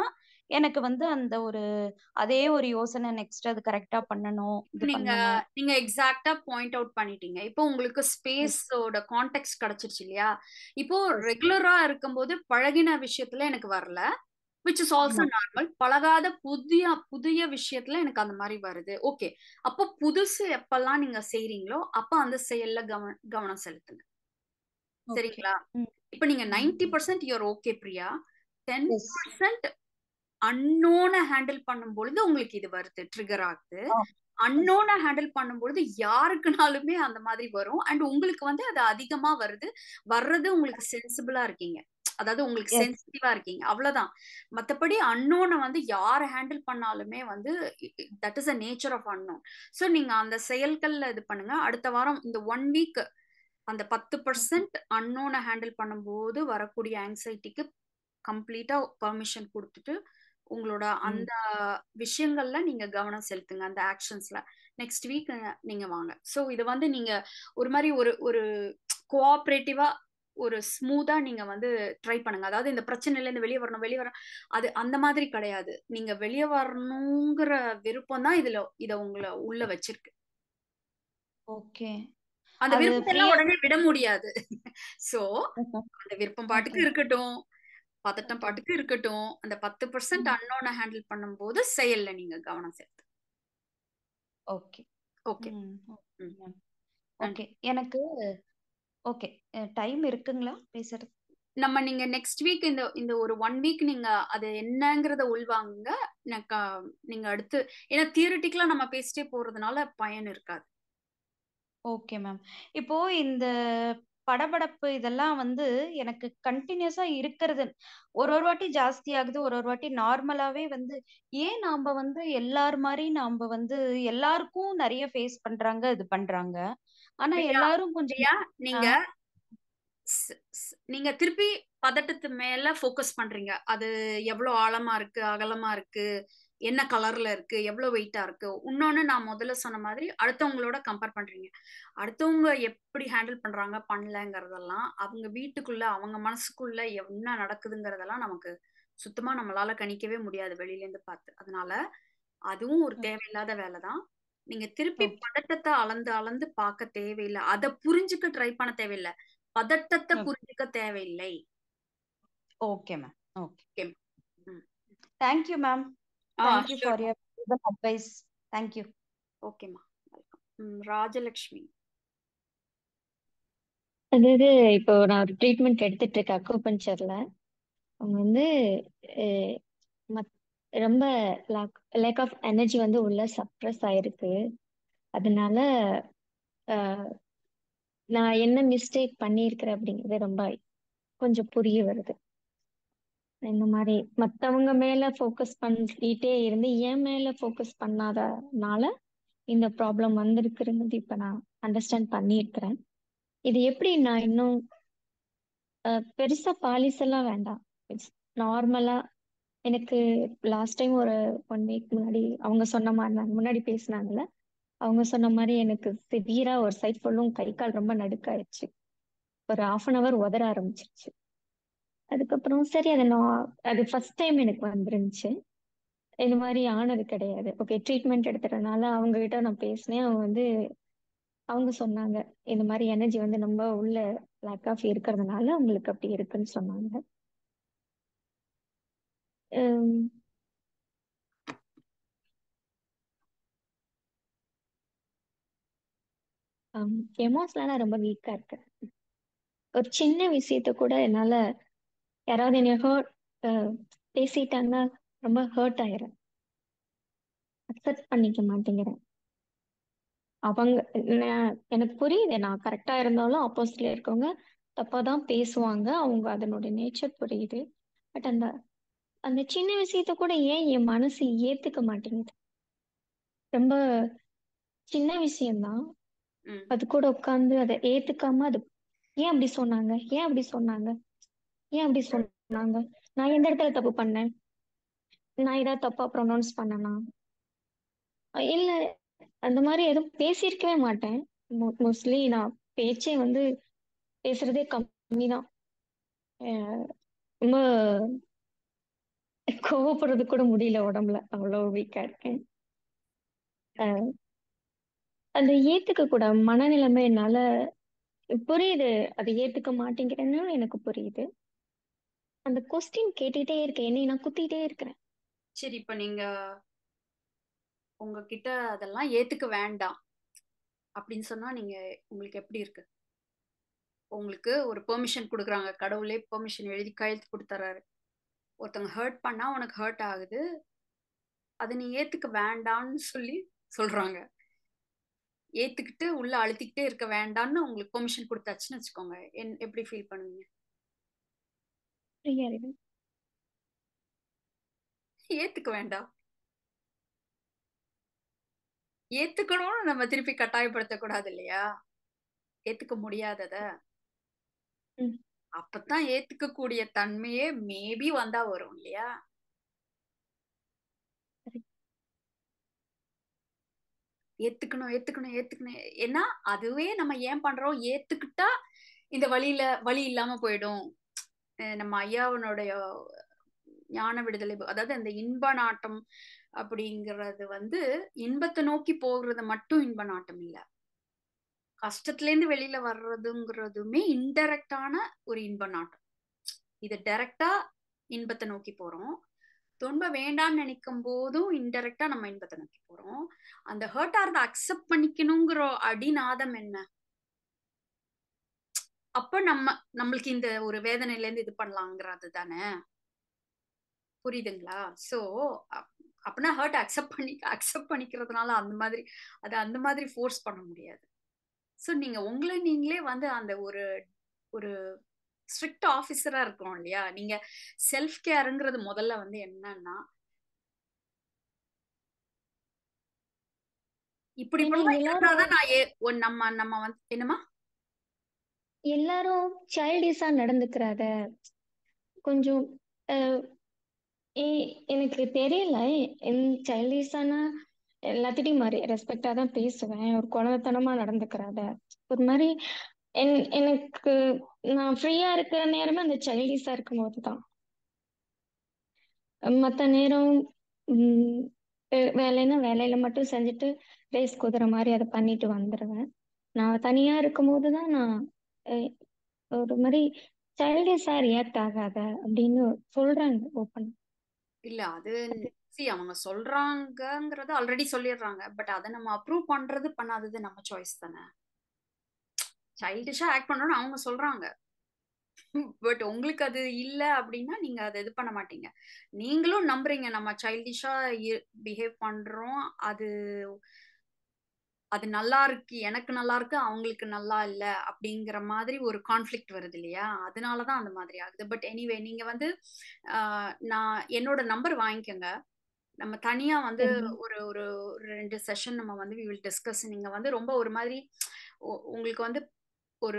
எனக்கு வந்து அந்த ஒரு அதே ஒரு யோசனை நெக்ஸ்ட் அது கரெக்டா பண்ணணும் இது நீங்க பண்ணணும் நீங்க எக்ஸாக்ட்டா பாயிண்ட் அவுட் பண்ணிட்டீங்க இப்போ உங்களுக்கு ஸ்பேஸோட கான்டெக்ட் கிடைச்சிருச்சு இல்லையா இப்போ ரெகுலரா இருக்கும்போது பழகின விஷயத்துல எனக்கு வரல விச் இஸ் ஆல்சோ ஆமா நார்மல் பழகாத புதிய புதிய விஷயத்துல எனக்கு அந்த மாதிரி வருது ஓகே அப்போ புதுசு எப்பெல்லாம் நீங்க செய்றீங்களோ அப்ப அந்த செயல்ல கவனம் கவனம் செலுத்துங்க ஓகே சரிங்களா ம் இப்போ நீங்க ninety percent your okay Priya ten yes percent அன்னோனை ஹேண்டில் பண்ணும் பொழுது உங்களுக்கு இது வருது ட்ரிகர் ஆகுது அன்னோனை ஹேண்டில் பண்ணும்பொழுது யாருக்குனாலுமே அந்த மாதிரி வரும் அண்ட் உங்களுக்கு வந்து அது அதிகமா வருது வர்றது உங்களுக்கு சென்சிபிளா இருக்கீங்க அதாவது உங்களுக்கு எஸ் சென்சிட்டிவா இருக்கீங்க அவ்வளவுதான் மத்தபடி அன்னோனை வந்து யார் ஹேண்டில் பண்ணாலுமே வந்து that is a nature of unknown so நீங்க அந்த செயல்கள்ல இது பண்ணுங்க அடுத்த வாரம் இந்த ஒன் வீக் அந்த பத்து பர்சன்ட் அன்னோனை ஹேண்டில் பண்ணும்போது வரக்கூடிய ஆங்ஸைட்டிக்கு கம்ப்ளீட்டா பர்மிஷன் கொடுத்துட்டு உங்களோட ம் அந்த விஷயங்கள்ல நீங்க கவனம் செலுத்துங்க அந்த ஆக்ஷன்ஸ்ல நெக்ஸ்ட் வீக் நீங்க வாங்க ஸோ இது வந்து நீங்க ஒரு மாதிரி ஒரு ஒரு கோஆப்ரேட்டிவா ஒரு ஸ்மூத்தா நீங்க வந்து ட்ரை பண்ணுங்க அதாவது இந்த பிரச்சனையில இருந்து வெளியே வரணும் வெளியே வரணும் அது அந்த மாதிரி கிடையாது நீங்க வெளியே வரணுங்கிற விருப்பம் தான் இதுல இத உங்களை உள்ள வச்சிருக்கு ஓகே அந்த அது விருப்பத்தெல்லாம் ஃப்ரீயா உடனே விட முடியாது சோ அந்த விருப்பம் பாட்டுக்கு ஓகே இருக்கட்டும் பதட்டம் ஓகே பாட்டுக்கு இருக்கட்டும் அந்த பத்து பர்சன்ட் ம் அன்னோனை ஹேண்டில் பண்ணும்போது செயல்ல நீங்க கவனம் செலுத்து ஓகே ஓகே ம் ம் மேம் நன்றி ஓகே எனக்கு ஓகே டைம் இருக்குங்களா பேசுறது நம்ம நீங்க நெக்ஸ்ட் வீக் இந்த இந்த ஒரு ஒன் வீக் நீங்க அது என்னங்கிறத உள்வாங்குங்க எனக்கு நீங்க அடுத்து ஏன்னா தியரிட்டிக்கலா நம்ம பேசிட்டே போறதுனால பயன் இருக்காது ஓகே மேம் இப்போ இந்த படபடப்பு இதெல்லாம் வந்து எனக்கு கண்டினியூஸா இருக்கிறது ஒரு ஒரு வாட்டி ஜாஸ்தி ஆகுது ஒரு ஒரு வாட்டி நார்மலாவே வந்து ஏன் நாம வந்து எல்லார் மாதிரி நாம வந்து எல்லாருக்கும் நிறைய ஃபேஸ் பண்றாங்க இது பண்றாங்க ஆனா பிரியா எல்லாரும் கொஞ்சம் பிரியா நீங்க ஆஹ் ஸ்- ஸ்- நீங்க திருப்பி பதட்டத்து மேல ஃபோக்கஸ் பண்றீங்க அது எவ்வளவு ஆழமா இருக்கு அகலமா இருக்கு என்ன கலர்ல இருக்கு எவ்வளவு வெயிட்டா இருக்கு இன்னொன்னு நான் முதல்ல சொன்ன மாதிரி அடுத்தவங்களோட கம்பேர் பண்றீங்க அடுத்தவங்க எப்படி ஹேண்டில் பண்றாங்க பண்ணலங்கிறதெல்லாம் அவங்க வீட்டுக்குள்ள அவங்க மனசுக்குள்ள என்ன நடக்குதுங்கிறதெல்லாம் நமக்கு சுத்தமா நம்மளால கணிக்கவே முடியாது வெளியில இருந்து பார்த்து அதனால அதுவும் ஒரு தேவையில்லாத வேலை தான் நீங்க திருப்பி ஓகே பதட்டத்தை அளந்து அளந்து பார்க்க தேவையில்லை அதை புரிஞ்சுக்க ட்ரை பண்ண தேவையில்லை பதட்டத்தை புரிஞ்சுக்க தேவையில்லை okay ma'am okay okay hmm. Thank you ma'am ah thank you sure for your advice thank you ஓகேம்மா வெல்கம் ம் ராஜலக்ஷ்மி அதாவது இப்போ நான் ஒரு ட்ரீட்மெண்ட் எடுத்துட்டு இருக்கேன் அக்குபஞ்சர்ல அவங்க வந்து அஹ், மத்- ரொம்ப லேக் லேக் ஆஃப் எனர்ஜி வந்து உள்ள சப்ரஸ் ஆயிருக்கு அதனால அஹ், நான் என்ன மிஸ்டேக் பண்ணியிருக்கிறேன் அப்படிங்கிறது ரொம்ப கொஞ்சம் புரிய வருது இந்த மாதிரி மத்தவங்க மேல ஃபோக்கஸ் பண்ணிட்டே இருந்து என் மேல ஃபோக்கஸ் பண்ணாதனால இந்த ப்ராப்ளம் வந்திருக்குங்கிறது இப்ப நான் அண்டர்ஸ்டாண்ட் பண்ணியிருக்கிறேன் இது எப்படி நான் இன்னும் அஹ், பெருசா பாலிஸ் எல்லாம் வேண்டாம் இட்ஸ் நார்மலா எனக்கு லாஸ்ட் டைம் ஒரு ஒன் வீக் முன்னாடி அவங்க சொன்ன மாதிரி நான் முன்னாடி பேசினாங்கல்ல அவங்க சொன்ன மாதிரி எனக்கு சிவியரா ஒரு சைட் ஃபுல்லும் கை கால் ரொம்ப நடுக்காயிடுச்சு ஒரு ஹாஃப் அன் அவர் உதற ஆரம்பிச்சிருச்சு அதுக்கப்புறம் சரி அதை நான் அது ஃபர்ஸ்ட் டைம் எனக்கு வந்துருந்துச்சு இந்த மாதிரி ஆனது கிடையாது ஓகே ட்ரீட்மெண்ட் எடுத்துறதுனால அவங்க கிட்ட நான் பேசினேன் அவங்க வந்து அவங்க சொன்னாங்க இந்த மாதிரி எனர்ஜி வந்து நம்ம உள்ள லேக் ஆஃப் இருக்கிறதுனால உங்களுக்கு அப்படி இருக்குன்னு சொன்னாங்க எமோஷனலா ரொம்ப வீக்கா இருக்கு ஒரு சின்ன விஷயத்த கூட என்னால யாராவது என்னை ஹர்ட் பேசிட்டாங்கன்னா ரொம்ப ஹர்ட் ஆயிரும் அக்செப்ட் பண்ணிக்க மாட்டேங்கிறேன் அவங்க நான்- எனக்கு புரியுது நான் கரெக்டா இருந்தாலும் ஆப்போசிட்ல இருக்கவங்க தப்பா தான் பேசுவாங்க அவங்க அதனுடைய நேச்சர் புரியுது பட் அந்த அந்த சின்ன விஷயத்த கூட ஏன் என் மனசு ஏத்துக்க மாட்டேங்குது ரொம்ப சின்ன விஷயம்தான் ம் அது கூட உட்காந்து அதை ஏத்துக்காம அது ஏன் அப்படி சொன்னாங்க ஏன் அப்படி சொன்னாங்க ஏன் அப்படி சொன்னாங்க நான் எந்த இடத்துல தப்பு பண்ணேன் நான் ஏதாவது தப்பா ப்ரொனவுன்ஸ் பண்ணனா இல்ல அந்த மாதிரி எதுவும் பேசியிருக்கவே மாட்டேன் மோஸ்ட்லி நான் பேச்சே வந்து பேசுறதே கம்மி தான் ரொம்ப கோவப்படுறது கூட முடியல உடம்புல அவ்வளவு வீக்கா இருக்கேன் அஹ் அந்த ஏத்துக்க கூட மனநிலைமை என்னால புரியுது அதை ஏத்துக்க மாட்டேங்கிறேன்னு எனக்கு புரியுது அந்த கொஸ்டின் கேட்டுட்டே இருக்கேன் என்னை நான் குத்திட்டே இருக்கிறேன் சரி இப்ப நீங்க உங்ககிட்ட அதெல்லாம் ஏத்துக்க வேண்டாம் அப்படின்னு சொன்னா நீங்க உங்களுக்கு எப்படி இருக்கு உங்களுக்கு ஒரு பெர்மிஷன் கொடுக்குறாங்க கடவுளே பெர்மிஷன் எழுதி கையெழுத்து கொடுத்துறாரு ஒருத்தவங்க ஹர்ட் பண்ணா உனக்கு ஹர்ட் ஆகுது அதை நீ ஏத்துக்க வேண்டாம்னு சொல்லி சொல்றாங்க ஏத்துக்கிட்டு உள்ள அழுத்திக்கிட்டே இருக்க வேண்டாம்னு உங்களுக்கு பெர்மிஷன் கொடுத்தாச்சுன்னு வச்சுக்கோங்க என் எப்படி ஃபீல் பண்ணுவீங்க ஃப்ரீயா இருக்கு ஏத்துக்க வேண்டாம் ஏத்துக்கணும்னு நம்ம திருப்பி கட்டாயப்படுத்த கூடாது இல்லையா ஏத்துக்க முடியாதத ம். அப்பதான் ஏத்துக்க கூடிய தன்மையே மேபி வந்தா வரும் இல்லையா ஏத்துக்கணும் ஏத்துக்கணும் ஏத்துக்கணும் ஏன்னா அதுவே நம்ம ஏன் பண்றோம் ஏத்துக்கிட்டா இந்த வழியில வழி இல்லாம போயிடும் அஹ் நம்ம ஐயாவனுடைய ஞான விடுதலை ப- அதாவது அந்த இன்ப நாட்டம் அப்படிங்கிறது வந்து இன்பத்தை நோக்கி போகிறது மட்டும் இன்ப நாட்டம் இல்ல கஷ்டத்துல இருந்து வெளியில வர்றதுங்கிறதுமே இன்டெரக்டான ஒரு இன்ப நாட்டம் இது டைரக்டா இன்பத்தை நோக்கி போறோம் துன்பம் வேண்டாம்னு நினைக்கும் போதும் இன்டெரக்டா நம்ம இன்பத்தை நோக்கி போறோம் அந்த ஹர்ட் ஆறத அக்செப்ட் பண்ணிக்கணுங்கிற அடிநாதம் என்ன அப்ப நம்ம நம்மளுக்கு இந்த ஒரு வேதனையில இருந்து இது பண்ணலாங்கிறது தானே புரியுதுங்களா சோ அப்படின்னா ஹர்ட் அக்செப்ட் பண்ணி அக்செப்ட் பண்ணிக்கிறதுனால அந்த மாதிரி அதை அந்த மாதிரி ஃபோர்ஸ் பண்ண முடியாது ஸோ நீங்க உங்களை நீங்களே வந்து அந்த ஒரு ஒரு ஸ்ட்ரிக்ட் ஆஃபீஸரா இருக்கோம் இல்லையா நீங்க செல்ஃப் கேருங்கிறது முதல்ல வந்து என்னன்னா இப்படி ஏன்னா பண்ணலாம் எல்லாரும் இருந்தாதான் நான் ஏ ஒ- நம்ம நம்ம வந்து என்னமா எல்லாரும் சைல்டிஷா நடந்துக்கிறாத கொஞ்சம் அஹ், ஏ- எனக்கு தெரியல என் சைல்டிஷான எல்லாத்திட்டையும் மாதிரி ரெஸ்பெக்டா தான் பேசுவேன் ஒரு குழந்தைத்தனமா நடந்துக்கிறாத ஒரு மாதிரி என் எனக்கு நான் ஃப்ரீயா இருக்கிற நேரமே அந்த சைல்டிஷா இருக்கும் போதுதான் மற்ற நேரம் உம், வே- வேலைன்னா வேலையில மட்டும் செஞ்சுட்டு ரேஸ் குதிரை மாதிரி அதை பண்ணிட்டு வந்துடுவேன் நான் தனியா இருக்கும் போதுதான் நான் அஹ், ஒரு மாதிரி சைல்டிஷா ரியாக்ட் ஆகாத அப்படின்னு சொல்றாங்க ஓப்பன் இல்ல அது சி அவங்க சொல்றாங்கங்கறத ஆல்ரெடி சொல்லிடுறாங்க பட் அதை நம்ம அப்ரூவ் பண்றது பண்ணாதது நம்ம சாய்ஸ் தானே சைல்டிஷா ஆக்ட் பண்ணணும்னு அவங்க சொல்றாங்க பட் உங்களுக்கு அது இல்ல அப்படின்னா நீங்க அதை இது பண்ண மாட்டீங்க நீங்களும் நம்புறீங்க நம்ம சைல்டிஷா பிஹேவ் பண்றோம் அது அது நல்லா இருக்கு எனக்கு நல்லா இருக்கு அவங்களுக்கு நல்லா இல்ல அப்படிங்கிற மாதிரி ஒரு கான்ஃப்ளிக்ட் வருது இல்லையா அதனாலதான் அந்த மாதிரி ஆகுது பட் எனிவே நீங்க வந்து ஆஹ், நான் என்னோட நம்பர் வாங்கிக்கோங்க நம்ம தனியா வந்து சரிங்க ஒரு ஒரு ஒரு ரெண்டு செஷன் நம்ம வந்து வி வில் டிஸ்கஸ் நீங்க வந்து ரொம்ப ஒரு மாதிரி உ- உங்களுக்கு வந்து ஒரு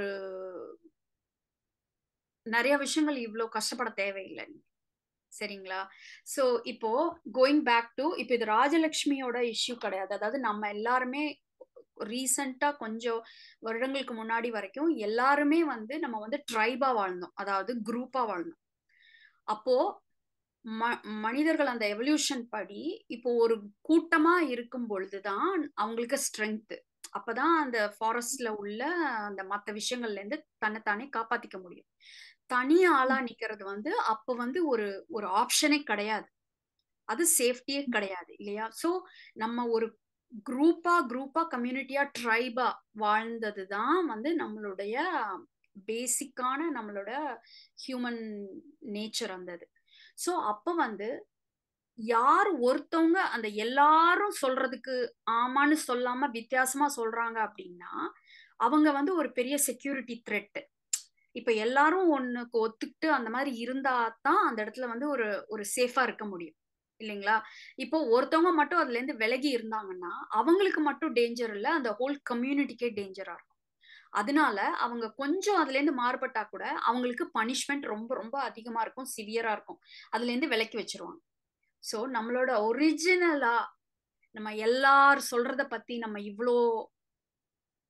நிறைய விஷயங்கள் இவ்வளோ கஷ்டப்பட தேவையில்லை சரிங்களா சோ இப்போ கோயிங் பேக் டு இப்போ இது ராஜலட்சுமியோட இஷ்யூ கிடையாது அதாவது நம்ம எல்லாருமே ரீசெண்டா கொஞ்சம் வருடங்களுக்கு முன்னாடி வரைக்கும் எல்லாருமே வந்து நம்ம வந்து ட்ரைபா வாழ்ந்தோம் அதாவது குரூப்பா வாழ்ந்தோம் அப்போ ம மனிதர்கள் அந்த எவல்யூஷன் படி இப்போ ஒரு கூட்டமா இருக்கும் பொழுதுதான் அவங்களுக்கு ஸ்ட்ரென்த் அப்பதான் அந்த ஃபாரஸ்ட்ல உள்ள அந்த மற்ற விஷயங்கள்ல இருந்து தன்னைத்தானே காப்பாத்திக்க முடியும் தனி ஆளா நிக்கிறது வந்து அப்ப வந்து ஒரு ஒரு ஆப்ஷனே கிடையாது அது சேஃப்டியே கிடையாது இல்லையா சோ நம்ம ஒரு குரூப்பா குரூப்பா கம்யூனிட்டியா ட்ரைபா வாழ்ந்தது தான் வந்து நம்மளுடைய பேசிக்கான நம்மளோட ஹியூமன் நேச்சர் வந்தது சோ அப்ப வந்து யார் ஒருத்தவங்க அந்த எல்லாரும் சொல்றதுக்கு ஆமான்னு சொல்லாம வித்தியாசமா சொல்றாங்க அப்படின்னா அவங்க வந்து ஒரு பெரிய செக்யூரிட்டி த்ரெட் இப்ப எல்லாரும் ஒண்ணுக்கு ஒத்துக்கிட்டு அந்த மாதிரி இருந்தா தான் அந்த இடத்துல வந்து ஒரு ஒரு சேஃபா இருக்க முடியும் இல்லைங்களா இப்போ ஒருத்தவங்க மட்டும் அதுல இருந்து விலகி இருந்தாங்கன்னா அவங்களுக்கு மட்டும் டேஞ்சர் இல்ல அந்த ஹோல் கம்யூனிட்டிக்கே டேஞ்சரா இருக்கும் அதனால அவங்க கொஞ்சம் அதுல இருந்து மாறுபட்டா கூட அவங்களுக்கு பனிஷ்மெண்ட் ரொம்ப ரொம்ப அதிகமா இருக்கும் சிவியரா இருக்கும் அதுல இருந்து விலக்கி வச்சிருவாங்க சோ நம்மளோட ஒரிஜினலா நம்ம எல்லார் சொல்றத பத்தி நம்ம இவ்வளோ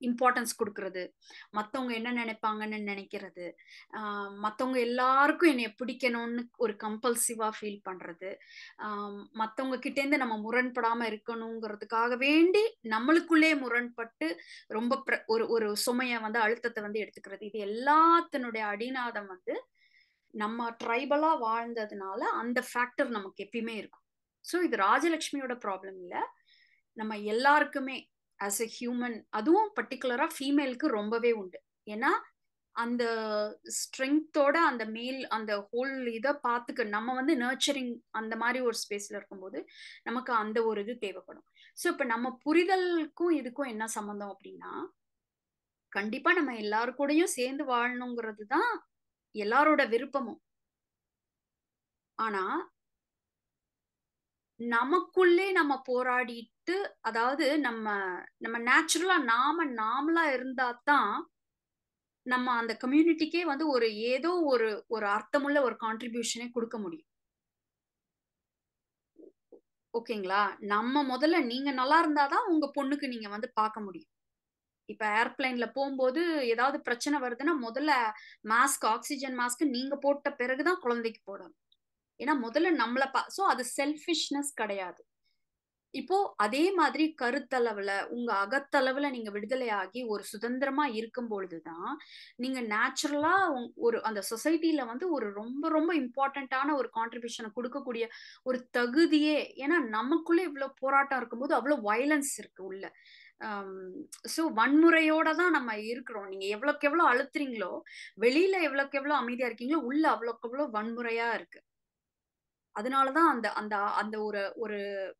இம்பார்ட்டன்ஸ் கொடுக்கறது மத்தவங்க என்ன நினைப்பாங்கன்னு நினைக்கிறது ஆஹ் மத்தவங்க எல்லாருக்கும் என்னை பிடிக்கணும்னு ஒரு கம்பல்சிவா ஃபீல் பண்றது ஆஹ் மத்தவங்க கிட்ட இருந்து நம்ம முரண்படாம இருக்கணுங்கிறதுக்காக வேண்டி நம்மளுக்குள்ளே முரண்பட்டு ரொம்ப பிர- ஒரு ஒரு சுமைய வந்து அழுத்தத்தை வந்து எடுத்துக்கிறது இது எல்லாத்தினுடைய அடிநாதம் வந்து நம்ம ட்ரைபலா வாழ்ந்ததுனால அந்த ஃபேக்டர் நமக்கு எப்பயுமே இருக்கும் ஸோ இது ராஜலட்சுமியோட ப்ராப்ளம் இல்ல நம்ம எல்லாருக்குமே ஆஸ் எ ஹியூமன் அதுவும் பர்டிகுலரா ஃபீமேலுக்கு ரொம்பவே உண்டு ஏன்னா அந்த ஸ்ட்ரென்த்தோட அந்த மேல் அந்த ஹோல் இதை பார்த்துக்க நம்ம வந்து நர்ச்சரிங் அந்த மாதிரி ஒரு ஸ்பேஸ்ல இருக்கும்போது நமக்கு அந்த ஒரு இது தேவைப்படும் ஸோ இப்போ நம்ம புரிதலுக்கும் இதுக்கும் என்ன சம்மந்தம் அப்படின்னா கண்டிப்பா நம்ம எல்லாரு கூடயும் சேர்ந்து வாழணுங்கிறது தான் எல்லாரோட விருப்பமும் ஆனா நமக்குள்ளே நம்ம போராடிட்டு அதாவது நம்ம நம்ம நேச்சுரலா நாம நாமளா இருந்தா தான் நம்ம அந்த கம்யூனிட்டிக்கே வந்து ஒரு ஏதோ ஒரு ஒரு அர்த்தமுள்ள ஒரு கான்ட்ரிபியூஷனே கொடுக்க முடியும் ஓகேங்களா நம்ம முதல்ல நீங்க நல்லா இருந்தாதான் உங்க பொண்ணுக்கு நீங்க வந்து பார்க்க முடியும் இப்ப ஏர்பிளைன்ல போகும்போது ஏதாவது பிரச்சனை வருதுன்னா முதல்ல மாஸ்க் ஆக்சிஜன் மாஸ்க் நீங்க போட்ட பிறகுதான் குழந்தைக்கு போடணும் ஏன்னா முதல்ல நம்மளை பா ஸோ அது செல்ஃபிஷ்னஸ் கிடையாது இப்போ அதே மாதிரி கருத்தளவுல உங்க அகத்தளவுல நீங்க விடுதலை ஆகி ஒரு சுதந்திரமா இருக்கும் பொழுதுதான் நீங்க நேச்சுரலா ஒரு அந்த சொசைட்டில வந்து ஒரு ரொம்ப ரொம்ப இம்பார்ட்டண்ட்டான ஒரு கான்ட்ரிபியூஷனை கொடுக்கக்கூடிய ஒரு தகுதியே ஏன்னா நமக்குள்ள இவ்வளவு போராட்டம் இருக்கும்போது அவ்வளவு வயலன்ஸ் இருக்கு உள்ள ஸோ வன்முறையோட தான் நம்ம இருக்கிறோம் நீங்க எவ்வளவுக்கு எவ்வளவு அழுத்துறீங்களோ வெளியில எவ்வளவுக்கு எவ்வளவு அமைதியா இருக்கீங்களோ உள்ள அவ்வளவுக்கு எவ்வளவு வன்முறையா இருக்கு அதனாலதான் அந்த அந்த அந்த ஒரு ஒரு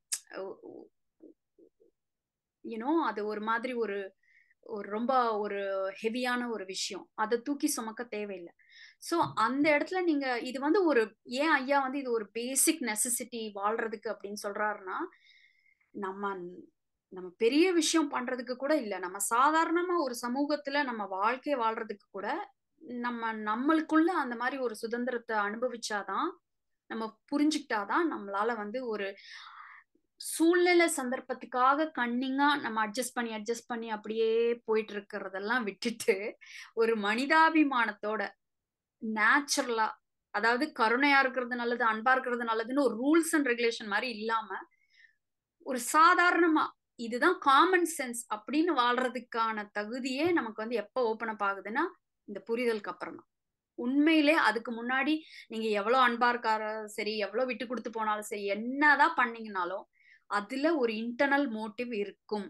யூனோ அது ஒரு மாதிரி ஒரு ஒரு ரொம்ப ஒரு ஹெவியான ஒரு விஷயம் அதை தூக்கி சுமக்க தேவையில்லை ஸோ அந்த இடத்துல நீங்க இது வந்து ஒரு ஏன் ஐயா வந்து இது ஒரு பேசிக் நெசசிட்டி வாழ்றதுக்கு அப்படின்னு சொல்றாருன்னா நம்ம நம்ம பெரிய விஷயம் பண்றதுக்கு கூட இல்லை நம்ம சாதாரணமா ஒரு சமூகத்துல நம்ம வாழ்க்கையை வாழ்றதுக்கு கூட நம்ம நம்மளுக்குள்ள அந்த மாதிரி ஒரு சுதந்திரத்தை அனுபவிச்சாதான் நம்ம புரிஞ்சுக்கிட்டாதான் நம்மளால வந்து ஒரு சூழ்நிலை சந்தர்ப்பத்துக்காக கண்ணிங்கா நம்ம அட்ஜஸ்ட் பண்ணி அட்ஜஸ்ட் பண்ணி அப்படியே போயிட்டு இருக்கிறதெல்லாம் விட்டுட்டு ஒரு மனிதாபிமானத்தோட நேச்சுரலா அதாவது கருணையா இருக்கிறது நல்லது அன்பா இருக்கிறது நல்லதுன்னு ஒரு ரூல்ஸ் அண்ட் ரெகுலேஷன் மாதிரி இல்லாம ஒரு சாதாரணமா இதுதான் காமன் சென்ஸ் அப்படின்னு வாழ்றதுக்கான தகுதியே நமக்கு வந்து எப்ப ஓப்பன் அப் ஆகுதுன்னா இந்த புரிதலுக்கு அப்புறம் தான் உண்மையிலே அதுக்கு முன்னாடி நீங்க எவ்வளவு அன்பா இருக்காரு சரி எவ்வளவு விட்டு கொடுத்து போனாலும் சரி என்னதான் பண்ணீங்கனாலும் அதுல ஒரு இன்டர்னல் மோட்டிவ் இருக்கும்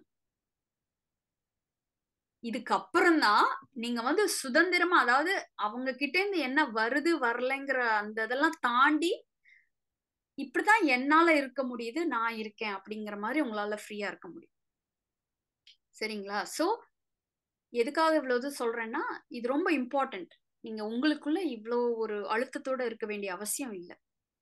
இதுக்கப்புறம் தான் நீங்க வந்து சுதந்திரமா அதாவது அவங்க கிட்ட இருந்து என்ன வருது வரலைங்கிற அந்த இதெல்லாம் தாண்டி இப்படிதான் என்னால இருக்க முடியுது நான் இருக்கேன் அப்படிங்கிற மாதிரி உங்களால ஃப்ரீயா இருக்க முடியும் சரிங்களா சோ எதுக்காக இவ்வளவு சொல்றேன்னா இது ரொம்ப இம்பார்ட்டன்ட் நீங்க உங்களுக்குள்ள இவ்வளோ ஒரு அழுத்தத்தோட இருக்க வேண்டிய அவசியம் இல்லை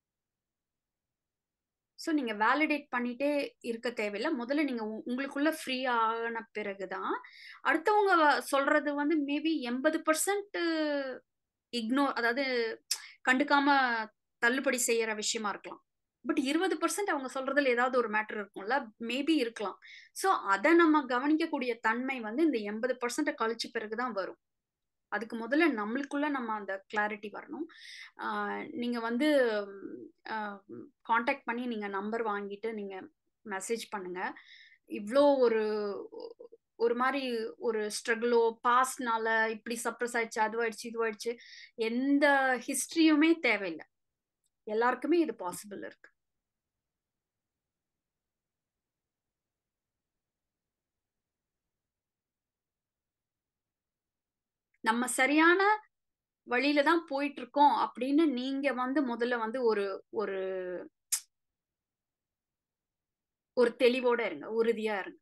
ஸோ நீங்க வேலிடேட் பண்ணிட்டே இருக்க தேவையில்லை முதல்ல நீங்க உங்களுக்குள்ள ஃப்ரீ ஆன பிறகுதான் அடுத்தவங்க சொல்றது வந்து மேபி எண்பது பர்சன்ட் இக்னோர் அதாவது கண்டுக்காம தள்ளுபடி செய்யற விஷயமா இருக்கலாம் பட் இருபது பர்சன்ட் அவங்க சொல்றதுல ஏதாவது ஒரு மேட்டர் இருக்கும்ல மேபி இருக்கலாம் ஸோ அதை நம்ம கவனிக்கக்கூடிய தன்மை வந்து இந்த எண்பது பர்சன்ட்டை கழிச்சு பிறகுதான் வரும் அதுக்கு முதல்ல நம்மளுக்குள்ள நம்ம அந்த கிளாரிட்டி வரணும் நீங்க வந்து காண்டாக்ட் பண்ணி நீங்க நம்பர் வாங்கிட்டு நீங்க மெசேஜ் பண்ணுங்க இவ்வளோ ஒரு ஒரு மாதிரி ஒரு ஸ்ட்ரகிளோ பாஸ்ட்னால இப்படி சப்ரஸ் ஆயிடுச்சு அதுவாயிடுச்சு இதுவாயிடுச்சு எந்த ஹிஸ்டரியுமே தேவையில்லை எல்லாருக்குமே இது பாசிபிள் இருக்கு நம்ம சரியான வழியில தான் போயிட்டு இருக்கோம் அப்படின்னு நீங்க வந்து முதல்ல வந்து ஒரு ஒரு ஒரு தெளிவோட இருங்க உறுதியா இருங்க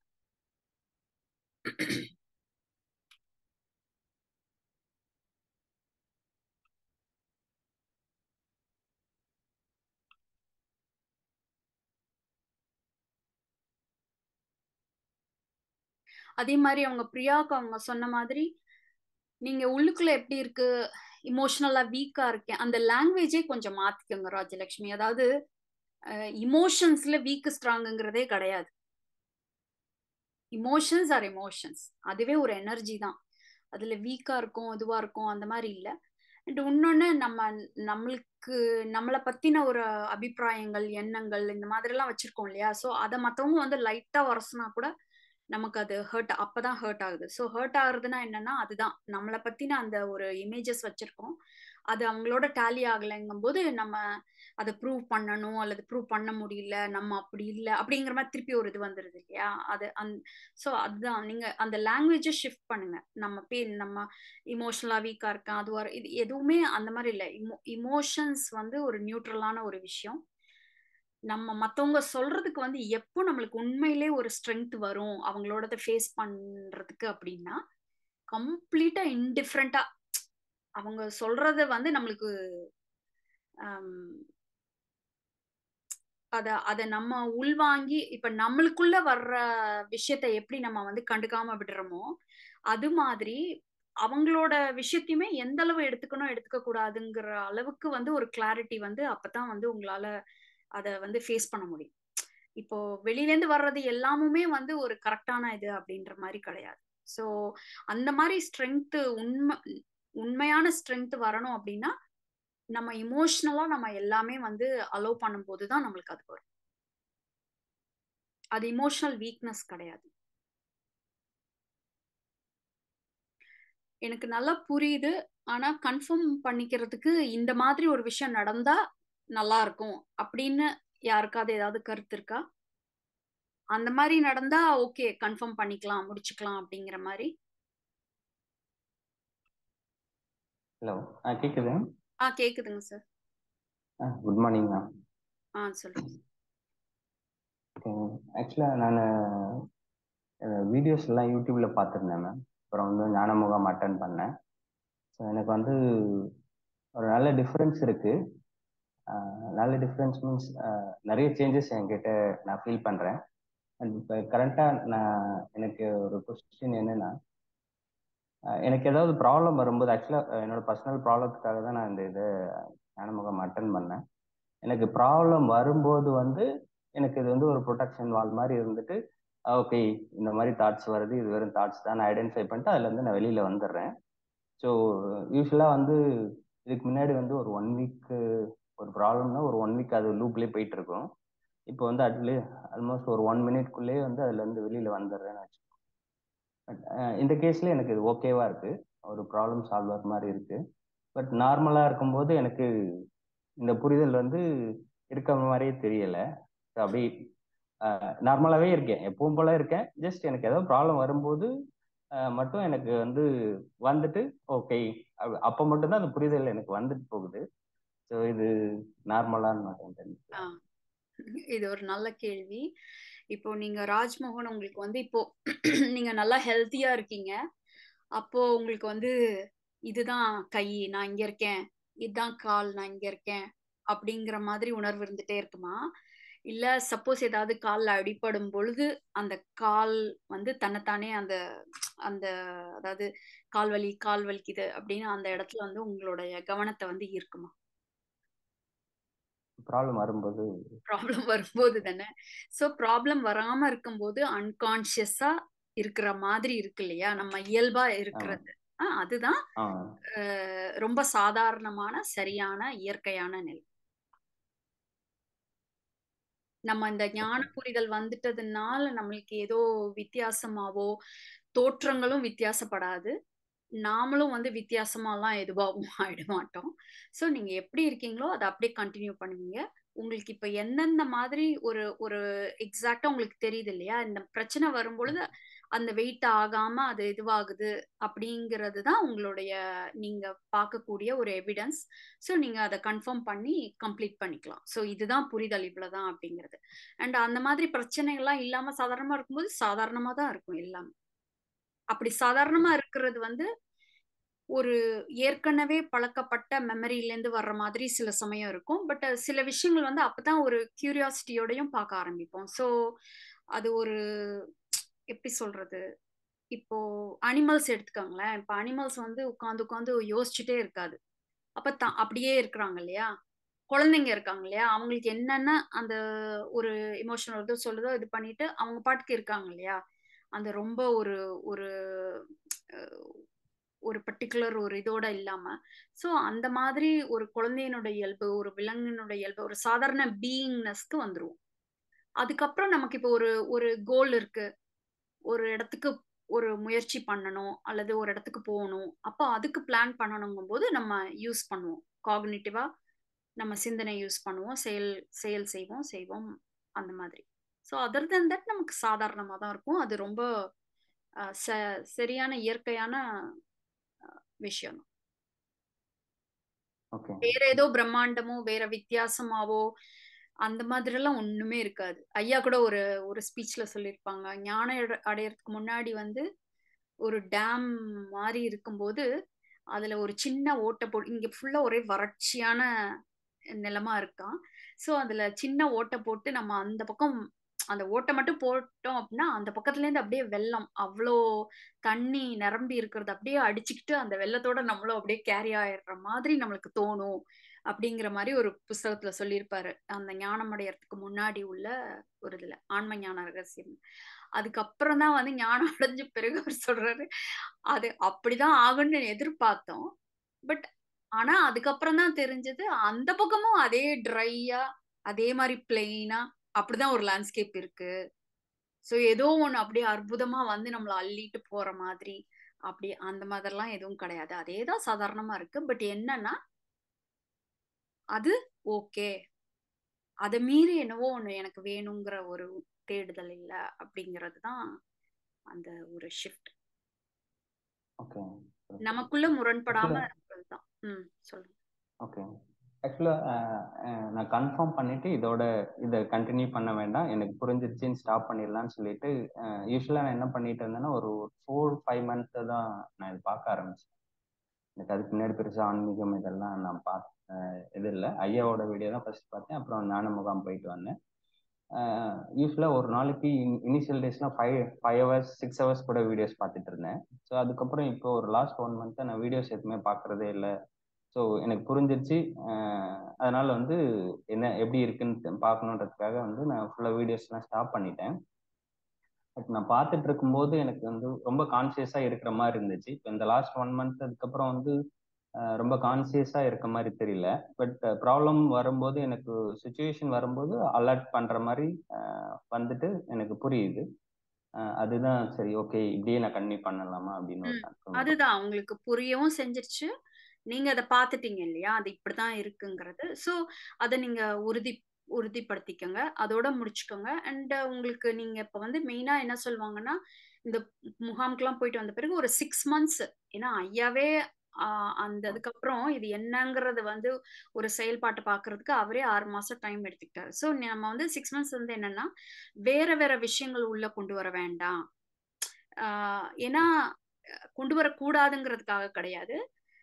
அதே மாதிரி அவங்க பிரியாவுக்கு அவங்க சொன்ன மாதிரி நீங்க உள்ளுக்குள்ள எப்படி இருக்கு இமோஷனலா வீக்கா இருக்கேன் அந்த லாங்குவேஜே கொஞ்சம் மாத்திக்கோங்க ராஜலட்சுமி அதாவது இமோஷன்ஸ்ல வீக் ஸ்ட்ராங்குங்கிறதே கிடையாது இமோஷன்ஸ் ஆர் எமோஷன்ஸ் அதுவே ஒரு எனர்ஜி தான் அதுல வீக்கா இருக்கும் இதுவா இருக்கும் அந்த மாதிரி இல்லை அண்ட் இன்னொன்னு நம்ம நம்மளுக்கு நம்மளை பத்தின ஒரு அபிப்பிராயங்கள் எண்ணங்கள் இந்த மாதிரி எல்லாம் வச்சிருக்கோம் இல்லையா ஸோ அதை மற்றவங்க வந்து லைட்டா உரசுனா கூட நமக்கு அது ஹர்ட் அப்பதான் ஹர்ட் ஆகுது ஸோ ஹர்ட் ஆகுறதுன்னா என்னன்னா அதுதான் நம்மளை பத்தின அந்த ஒரு இமேஜஸ் வச்சிருக்கோம் அது அவங்களோட டேலி ஆகலைங்கும் போது நம்ம அதை ப்ரூவ் பண்ணணும் அல்லது ப்ரூவ் பண்ண முடியல நம்ம அப்படி இல்லை அப்படிங்கிற மாதிரி திருப்பி ஒரு இது வந்துருது இல்லையா அது அந் ஸோ அதுதான் நீங்க அந்த லாங்குவேஜை ஷிஃப்ட் பண்ணுங்க நம்ம பே நம்ம இமோஷனலா வீக்கா இருக்கேன் அதுவா இது எதுவுமே அந்த மாதிரி இல்லை இமோ இமோஷன்ஸ் வந்து ஒரு நியூட்ரலான ஒரு விஷயம் நம்ம மத்தவங்க சொல்றதுக்கு வந்து எப்போ நம்மளுக்கு உண்மையிலே ஒரு ஸ்ட்ரென்த் வரும் அவங்களோடத ஃபேஸ் பண்றதுக்கு அப்படின்னா கம்ப்ளீட்டா இன்டிஃப்ரெண்டா அவங்க சொல்றத வந்து நம்மளுக்கு அத அத நம்ம உள்வாங்கி இப்ப நம்மளுக்குள்ள வர்ற விஷயத்த எப்படி நம்ம வந்து கண்டுக்காம விடுறோமோ அது மாதிரி அவங்களோட விஷயத்தையுமே எந்த அளவு எடுத்துக்கணும் எடுத்துக்க கூடாதுங்கிற அளவுக்கு வந்து ஒரு கிளாரிட்டி வந்து அப்பதான் வந்து உங்களால அத வந்து ஃபேஸ் பண்ண முடியும் இப்போ வெளியில இருந்து வர்றது எல்லாமுமே வந்து ஒரு கரெக்டான இது அப்படின்ற மாதிரி கிடையாது ஸோ அந்த மாதிரி ஸ்ட்ரென்த் உண்மை உண்மையான ஸ்ட்ரென்த் வரணும் அப்படின்னா நம்ம இமோஷனலா நம்ம எல்லாமே வந்து அலோவ் பண்ணும்போது தான் நம்மளுக்கு அது வரும் அது இமோஷனல் வீக்னஸ் கிடையாது எனக்கு நல்லா புரியுது ஆனா கன்ஃபார்ம் பண்ணிக்கிறதுக்கு இந்த மாதிரி ஒரு விஷயம் நடந்தா நல்லா இருக்கும் அப்படின்னு யாருக்காவது ஏதாவது கருத்து இருக்கா அந்த மாதிரி நடந்தா ஓகே கன்ஃபார்ம் பண்ணிக்கலாம் முடிச்சுக்கலாம் அப்படிங்கிற மாதிரி ஹலோ ஆ கேக்குது ஆ கேக்குதுங்க சார் குட் மார்னிங் மேம் ஆ சொல்லுங்க ஆக்சுவலாக நான் வீடியோஸ் எல்லாம் யூடியூப்ல பார்த்துருந்தேன் மேம் அப்புறம் வந்து ஞானமுகம் அட்டன் பண்ணேன் ஸோ எனக்கு வந்து ஒரு நல்ல டிஃப்ரென்ஸ் இருக்கு நல்ல டிஃப்ரென்ஸ் மீன்ஸ் நிறைய சேஞ்சஸ் என்கிட்ட நான் ஃபீல் பண்ணுறேன் அண்ட் இப்போ கரண்ட்டாக நான் எனக்கு ஒரு கொஸ்டின் என்னன்னா எனக்கு ஏதாவது ப்ராப்ளம் வரும்போது ஆக்சுவலாக என்னோட பர்சனல் ப்ராப்ளத்துக்காக தான் நான் இந்த இதை ஞானமுகம் அட்டன் பண்ணேன் எனக்கு ப்ராப்ளம் வரும்போது வந்து எனக்கு இது வந்து ஒரு ப்ரொடெக்ஷன் வால் மாதிரி இருந்துட்டு ஓகே இந்த மாதிரி தாட்ஸ் வருது இது வெறும் தாட்ஸ் தான் நான் ஐடென்டிஃபை பண்ணிட்டு அதுலேருந்து நான் வெளியில் வந்துடுறேன் ஸோ யூஸ்வலாக வந்து இதுக்கு முன்னாடி வந்து ஒரு ஒன் வீக் ஒரு ப்ராப்ளம்னா ஒரு ஒன் வீக் அது லூப்லேயே போயிட்டு இருக்கும் இப்போ வந்து அட்லீ ஆல்மோஸ்ட் ஒரு ஒன் மினிட்குள்ளேயே வந்து அதுலேருந்து வெளியில் வந்துடுறேன்னு வச்சு பட் இந்த கேஸில் எனக்கு இது ஓகேவா இருக்கு ஒரு ப்ராப்ளம் சால்வர் மாதிரி இருக்கு பட் நார்மலாக இருக்கும்போது எனக்கு இந்த புரிதல் வந்து இருக்க மாதிரியே தெரியல அப்படி நார்மலாகவே இருக்கேன் எப்பவும் போல இருக்கேன் ஜஸ்ட் எனக்கு ஏதோ ப்ராப்ளம் வரும்போது மட்டும் எனக்கு வந்து வந்துட்டு ஓகே அப்போ மட்டும்தான் அந்த புரிதல் எனக்கு வந்துட்டு போகுது ஸோ இது நார்மலான்னு மாட்டேன் இது ஒரு நல்ல கேள்வி இப்போ நீங்க ராஜ்மோகன் உங்களுக்கு வந்து இப்போ நீங்க நல்லா ஹெல்த்தியா இருக்கீங்க அப்போ உங்களுக்கு வந்து இதுதான் கை நான் இங்க இருக்கேன் இதுதான் கால் நான் இங்க இருக்கேன் அப்படிங்கிற மாதிரி உணர்வு இருந்துட்டே இருக்குமா இல்ல சப்போஸ் ஏதாவது கால்ல அடிபடும் பொழுது அந்த கால் வந்து தன்னைத்தானே அந்த அந்த அதாவது கால் வலி கால் வலிக்குது அப்படின்னு அந்த இடத்துல வந்து உங்களுடைய கவனத்தை வந்து ஈர்க்குமா ப்ராப்ளம் வரும்போது ப்ராப்ளம் வரும்போது தானே ஸோ ப்ராப்ளம் வராம இருக்கும்போது அன்கான்சியஸா இருக்கிற மாதிரி இருக்கு இல்லையா நம்ம இயல்பா இருக்கிறது அதுதான் ரொம்ப சாதாரணமான சரியான இயற்கையான நிலை நம்ம இந்த ஞான புரிதல் வந்துட்டதுனால நம்மளுக்கு ஏதோ வித்தியாசமாவோ தோற்றங்களும் வித்தியாசப்படாது நாமளும் வந்து வித்தியாசமாலாம் எதுவாகவும் ஆயிட மாட்டோம் ஸோ நீங்க எப்படி இருக்கீங்களோ அதை அப்படியே கண்டினியூ பண்ணுவீங்க உங்களுக்கு இப்ப எந்தெந்த மாதிரி ஒரு ஒரு எக்ஸாக்டா உங்களுக்கு தெரியுது இல்லையா இந்த பிரச்சனை வரும்பொழுது அந்த வெயிட் ஆகாம அது இதுவாகுது அப்படிங்கிறது தான் உங்களுடைய நீங்க பார்க்கக்கூடிய ஒரு எவிடன்ஸ் ஸோ நீங்க அதை கன்ஃபார்ம் பண்ணி கம்ப்ளீட் பண்ணிக்கலாம் ஸோ இதுதான் புரிதல் இவ்வளவுதான் அப்படிங்கிறது அண்ட் அந்த மாதிரி பிரச்சனைகள்லாம் இல்லாம சாதாரணமா இருக்கும்போது சாதாரணமா தான் இருக்கும் எல்லாமே அப்படி சாதாரணமா இருக்கிறது வந்து ஒரு ஏற்கனவே பழக்கப்பட்ட மெமரியிலேருந்து வர்ற மாதிரி சில சமயம் இருக்கும் பட் சில விஷயங்கள் வந்து அப்பதான் ஒரு கியூரியாசிட்டியோடையும் பார்க்க ஆரம்பிப்போம் ஸோ அது ஒரு எப்படி சொல்றது இப்போ அனிமல்ஸ் எடுத்துக்கோங்களேன் இப்போ அனிமல்ஸ் வந்து உட்காந்து உட்காந்து யோசிச்சுட்டே இருக்காது அப்ப த அப்படியே இருக்கிறாங்க இல்லையா குழந்தைங்க இருக்காங்க இல்லையா அவங்களுக்கு என்னென்ன அந்த ஒரு இமோஷனல் வருதோ சொல்லுதோ இது பண்ணிட்டு அவங்க பாட்டுக்கு இருக்காங்க இல்லையா அந்த ரொம்ப ஒரு ஒரு அஹ், ஒரு பர்டிகுலர் ஒரு இதோட இல்லாம சோ அந்த மாதிரி ஒரு குழந்தையினோட இயல்பு ஒரு விலங்கினோட இயல்பு ஒரு சாதாரண பீயிங்னஸ்க்கு வந்துருவோம் அதுக்கப்புறம் நமக்கு இப்போ ஒரு ஒரு கோல் இருக்கு ஒரு இடத்துக்கு ஒரு முயற்சி பண்ணணும் அல்லது ஒரு இடத்துக்கு போகணும் அப்போ அதுக்கு பிளான் பண்ணணுங்கும் போது நம்ம யூஸ் பண்ணுவோம் காக்னிட்டிவா நம்ம சிந்தனை யூஸ் பண்ணுவோம் செயல் செயல் செய்வோம் செய்வோம் அந்த மாதிரி ஸோ அதர் than தட் நமக்கு சாதாரணமாக தான் இருக்கும் அது ரொம்ப அஹ், ச- சரியான இயற்கையான விஷயம் தான். ஓகே வேற ஏதோ பிரம்மாண்டமோ வேற வித்தியாசமாவோ அந்த மாதிரி எல்லாம் ஒண்ணுமே இருக்காது ஐயா கூட ஒரு ஒரு ஸ்பீச்ல சொல்லியிருப்பாங்க ஞானம் அட- அடையறதுக்கு முன்னாடி வந்து ஒரு டேம் மாதிரி இருக்கும்போது அதுல ஒரு சின்ன ஓட்டை போ இங்க ஃபுல்லா ஒரே வறட்சியான நிலமா இருக்கான் சோ அதுல சின்ன ஓட்டை போட்டு நம்ம அந்த பக்கம் அந்த ஓட்டை மட்டும் போட்டோம் அப்படின்னா அந்த பக்கத்துல இருந்து அப்படியே வெள்ளம் அவ்வளோ தண்ணி நிரம்பி இருக்கிறது அப்படியே அடிச்சுக்கிட்டு அந்த வெள்ளத்தோட நம்மளும் அப்படியே கேரி ஆயிடுற மாதிரி நம்மளுக்கு தோணும் அப்படிங்கிற மாதிரி ஒரு புஸ்தகத்துல சொல்லியிருப்பாரு அந்த ஞானம் அடையறதுக்கு முன்னாடி உள்ள ஒரு இதுல ஆன்ம ஞான ரகசியம் அதுக்கப்புறம் தான் வந்து ஞானம் அடைஞ்ச பிறகு அவர் சொல்றாரு அது அப்படிதான் ஆகும்னு எதிர்பார்த்தோம் பட் ஆனா அதுக்கப்புறம் தான் தெரிஞ்சது அந்த பக்கமும் அதே ட்ரையா அதே மாதிரி பிளெயினா அப்படிதான் ஒரு லேண்ட்ஸ்கேப் இருக்கு சோ ஏதோ ஒண்ணு அப்படியே அற்புதமா வந்து நம்மள அள்ளிட்டு போற மாதிரி அப்படி அந்த மாதிரிலாம் எதுவும் கிடையாது அதேதான் சாதாரணமா இருக்கு பட் என்னன்னா அது ஓகே அதை மீறி என்னவோ ஒண்ணு எனக்கு வேணுங்கிற ஒரு தேடுதல் இல்ல அப்படிங்கிறது தான் அந்த ஒரு ஷிஃப்ட் ஓகே நமக்குள்ள முரண்படாம Actually- இருக்கிறது தான் ம் சொல்லுங்க ஓகே ஆக்சுவலாக நான் கன்ஃபார்ம் பண்ணிட்டு இதோட இதை கண்டினியூ பண்ண வேண்டாம் எனக்கு புரிஞ்சிருச்சுன்னு ஸ்டாப் பண்ணிடலாம்னு சொல்லிட்டு யூஸ்வலாக நான் என்ன பண்ணிட்டு இருந்தேன்னா ஒரு ஃபோர் ஃபைவ் மந்த்து தான் நான் இது பார்க்க ஆரம்பிச்சேன் எனக்கு அதுக்கு முன்னாடி பெருசாக ஆன்மீகம் இதெல்லாம் நான் பார்த்த இது இல்லை ஐயாவோட வீடியோ தான் ஃபர்ஸ்ட் பார்த்தேன் அப்புறம் ஞான முகாம் போயிட்டு வந்தேன் யூஸ்வலாக ஒரு நாளைக்கு இனிஷியல் டேஸ்லாம் five five hours six hours கூட வீடியோஸ் பார்த்துட்டு இருந்தேன் ஸோ அதுக்கப்புறம் இப்போ ஒரு லாஸ்ட் ஒன் மந்த்தாக நான் வீடியோஸ் எதுவுமே பார்க்குறதே இல்லை ஸோ எனக்கு புரிஞ்சிருச்சு அஹ் அதனால வந்து என்ன எப்படி இருக்குன்னு பார்க்கணுன்றதுக்காக வந்து நான் ஃபுல்லாக வீடியோஸ்லாம் ஸ்டாப் பண்ணிட்டேன் பட் நான் பார்த்துட்டு இருக்கும்போது எனக்கு வந்து ரொம்ப கான்சியஸாக இருக்கிற மாதிரி இருந்துச்சு இப்போ இந்த லாஸ்ட் ஒன் மந்த் அதுக்கப்புறம் வந்து அஹ் ரொம்ப கான்சியஸாக இருக்க மாதிரி தெரியல பட் ப்ராப்ளம் வரும்போது எனக்கு சுச்சுவேஷன் வரும்போது அலர்ட் பண்ணுற மாதிரி அஹ் வந்துட்டு எனக்கு புரியுது அஹ் அதுதான் சரி ஓகே இப்படியே நான் கன்டினியூ பண்ணலாமா அப்படின்னு ஒரு ம். confirm. அதுதான் உங்களுக்கு புரியவும் செஞ்சிருச்சு நீங்க அதை பார்த்துட்டீங்க இல்லையா அது இப்படிதான் இருக்குங்கிறது சோ அதை நீங்க உறுதி உறுதிப்படுத்திக்கோங்க அதோட முடிச்சுக்கோங்க அண்ட் உங்களுக்கு நீங்க இப்ப வந்து மெயினா என்ன சொல்லுவாங்கன்னா இந்த முகாம்க்கெல்லாம் போயிட்டு வந்த பிறகு ஒரு சிக்ஸ் மந்த்ஸ் ஏன்னா ஐயாவே ஆஹ் அந்த அதுக்கப்புறம் இது என்னங்கிறது வந்து ஒரு செயல்பாட்டை பாக்குறதுக்கு அவரே ஆறு மாசம் டைம் எடுத்துக்கிட்டாரு ஸோ நம்ம வந்து சிக்ஸ் மந்த்ஸ் வந்து என்னன்னா வேற வேற விஷயங்கள் உள்ள கொண்டு வர வேண்டாம் ஆஹ் ஏன்னா அஹ் கொண்டு வரக்கூடாதுங்கிறதுக்காக கிடையாது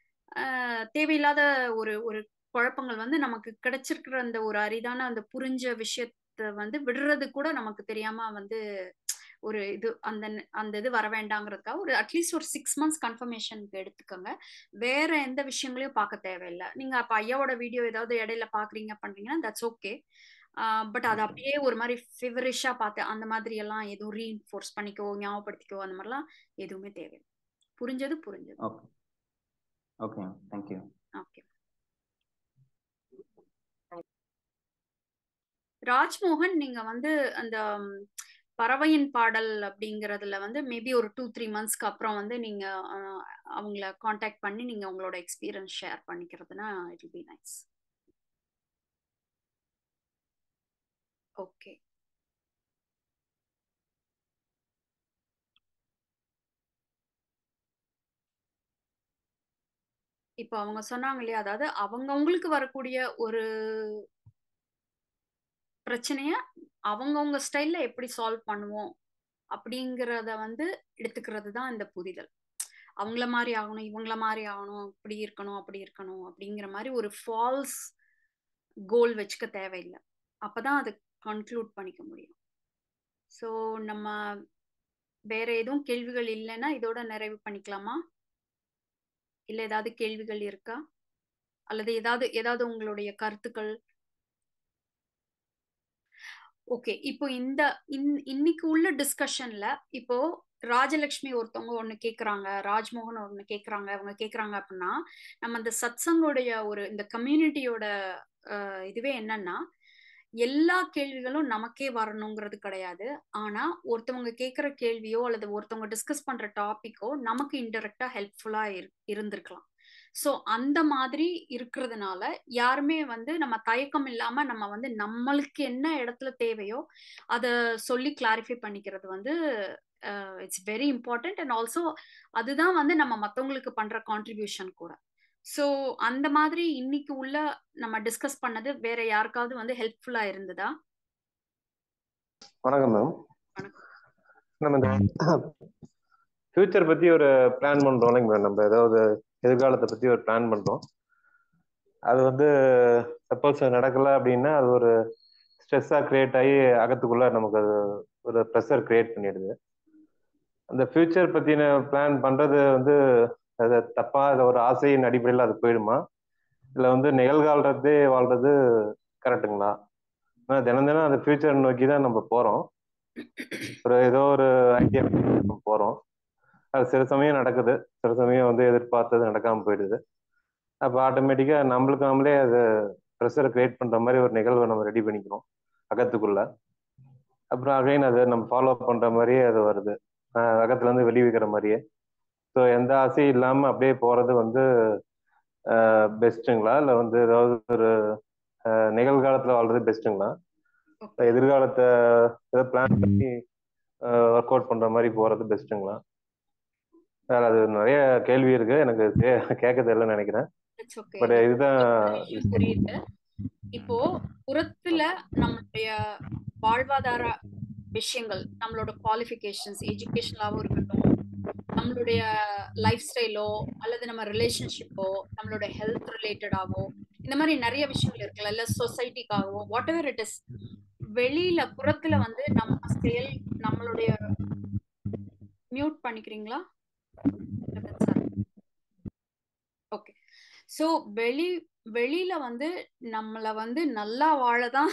ஆஹ் தேவையில்லாத ஒரு ஒரு குழப்பங்கள் வந்து நமக்கு கிடைச்சிருக்கிற அந்த ஒரு அரிதான அந்த புரிஞ்ச விஷயத்த வந்து விடுறது கூட நமக்கு தெரியாம வந்து ஒரு இது அந்த அந்த இது வர வேண்டாங்கிறதுக்காக ஒரு அட்லீஸ்ட் ஒரு சிக்ஸ் மந்த்ஸ் கன்ஃபர்மேஷனுக்கு எடுத்துக்கோங்க வேற எந்த விஷயங்களையும் பார்க்க தேவையில்லை நீங்க அப்ப ஐயாவோட வீடியோ ஏதாவது இடையில பாக்குறீங்க பண்றீங்கன்னா தட்ஸ் ஓகே பட் அது அப்படியே ஒரு மாதிரி ஃபேவரிஷா பார்த்து அந்த மாதிரி எல்லாம் எதுவும் ரீஇன்ஃபோர்ஸ் பண்ணிக்கோ ஞாபகப்படுத்திக்கோ அந்த மாதிரிலாம் எதுவுமே தேவையில்லை புரிஞ்சது புரிஞ்சது okay okay thank you okay Rajmohan நீங்க வந்து அந்த ம், பறவையின் பாடல் அப்படிங்கறதுல வந்து மேபி ஒரு டூ த்ரீ மந்த்ஸ்க்கு அப்புறம் வந்து நீங்க அஹ், அவங்கள காண்டாக்ட் பண்ணி நீங்க உங்களோட எக்ஸ்பீரியன்ஸ் ஷேர் பண்ணிக்கிறதுனா இட் பி நைஸ் ஓகே இப்போ அவங்க சொன்னாங்க இல்லையா அதாவது அவங்கவங்களுக்கு வரக்கூடிய ஒரு பிரச்சனைய அவங்கவங்க ஸ்டைல்ல எப்படி சால்வ் பண்ணுவோம் அப்படிங்கிறத வந்து எடுத்துக்கிறது தான் இந்த புரிதல் அவங்கள மாதிரி ஆகணும் இவங்கள மாதிரி ஆகணும் இப்படி இருக்கணும் அப்படி இருக்கணும் அப்படிங்கிற மாதிரி ஒரு ஃபால்ஸ் கோல் வச்சுக்க தேவையில்லை அப்பதான் அதை கன்க்ளூட் பண்ணிக்க முடியும் ஸோ நம்ம வேற எதுவும் கேள்விகள் இல்லைன்னா இதோட நிறைவு பண்ணிக்கலாமா இல்ல ஏதாவது கேள்விகள் இருக்கா அல்லது ஏதாவது ஏதாவது உங்களுடைய கருத்துக்கள் ஓகே இப்போ இந்த இன்- இன்னைக்கு உள்ள டிஸ்கஷன்ல இப்போ ராஜலட்சுமி ஒருத்தவங்க ஒண்ணு கேக்குறாங்க ராஜ்மோகன் ஒண்ணு கேக்குறாங்க அவங்க கேக்குறாங்க அப்படின்னா நம்ம இந்த சத்சங்கோடைய ஒரு இந்த கம்யூனிட்டியோட இதுவே என்னன்னா எல்லா கேள்விகளும் நமக்கே வரணுங்கிறது கிடையாது ஆனா ஒருத்தவங்க கேக்குற கேள்வியோ அல்லது ஒருத்தவங்க டிஸ்கஸ் பண்ற டாபிக்கோ நமக்கு இன்டெரக்டா ஹெல்ப்ஃபுல்லா இருந்திருக்கலாம் ஸோ அந்த மாதிரி இருக்கிறதுனால யாருமே வந்து நம்ம தயக்கம் இல்லாம நம்ம வந்து நம்மளுக்கு என்ன இடத்துல தேவையோ அதை சொல்லி கிளாரிஃபை பண்ணிக்கிறது வந்து it's very important and also அதுதான் வந்து நம்ம மற்றவங்களுக்கு பண்ற கான்ட்ரிபியூஷன் கூட ஸோ அந்த மாதிரி இன்னைக்கு உள்ள நம்ம டிஸ்கஸ் பண்ணது வேற யாருக்காவது வந்து ஹெல்ப்ஃபுல்லா இருந்ததா வணக்கம் மேம் வணக்கம் நம்ம இந்த ஃபியூச்சர் பத்தி ஒரு பிளான் பண்றோம் மேம் நம்ம ஏதாவது எதிர்காலத்தை பத்தி ஒரு பிளான் பண்றோம் அது வந்து சப்போஸ் நடக்கல அப்படின்னா அது ஒரு ஸ்ட்ரெஸ்ஸா கிரியேட் ஆகி அகத்துக்குள்ள நமக்கு அது ஒரு ப்ரெஷர் கிரியேட் பண்ணிடுது அந்த ஃபியூச்சர் பத்தின பிளான் பண்றது வந்து அது தப்பா அது ஒரு ஆசையின் அடிப்படையில் அது போயிடுமா இல்லை வந்து நிகழ்காலத்தே வாழ்றது கரெக்டுங்களா ஆனால் தினம் தினம் அந்த ஃபியூச்சர் நோக்கி தான் நம்ம போறோம் ஒரு ஏதோ ஒரு ஐடியா போறோம் அது சில சமயம் நடக்குது சில சமயம் வந்து எதிர்பார்த்தது நடக்காம போயிடுது அப்போ ஆட்டோமேட்டிக்கா நம்மளுக்கு நம்மளே அது ப்ரெஷரை கிரியேட் பண்ற மாதிரி ஒரு நிகழ்வை நம்ம ரெடி பண்ணிக்கிறோம் அகத்துக்குள்ள அப்புறம் அகைன் அதை நம்ம ஃபாலோ பண்ற மாதிரியே அது வருது ஆஹ் அகத்துல இருந்து வெளியே வைக்கிற மாதிரியே ஸோ எந்த ஆசையும் இல்லாம அப்படியே போறது வந்து பெஸ்ட்டுங்களா இல்லை வந்து ஏதாவது ஒரு ஆஹ் நிகழ்காலத்துல வாழ்றது பெஸ்ட்டுங்களா எதிர்காலத்தை ஏதோ பிளான் பண்ணி ஒர்க் அவுட் பண்ற மாதிரி போறது பெஸ்ட்டுங்களா வேற அது நிறைய கேள்வி இருக்கு எனக்கு கேட்க தெரியலன்னு நினைக்கிறேன் இட்ஸ் ஓகே பட் இதுதான் புரியுது இப்போ புறத்துல நம்மளுடைய வாழ்வாதார விஷயங்கள் நம்மளோட குவாலிஃபிகேஷன்ஸ் எஜுகேஷனாகவும் இருக்கட்டும் நம்மளுடைய லைஃப் ஸ்டைலோ அல்லது நம்ம ரிலேஷன்ஷிப்போ நம்மளோட ஹெல்த் ரிலேட்டடாவோ இந்த மாதிரி நிறைய விஷயங்கள் இருக்குல்ல இல்ல சொசைட்டிக்காகவோ வாட் எவர் இட் இஸ் வெளியில புறத்துல வந்து நம்ம செயல் நம்மளுடைய மியூட் பண்ணிக்கிறீங்களா ஓகே ஸோ வெளி வெளியில வந்து நம்மள வந்து நல்லா வாழதான்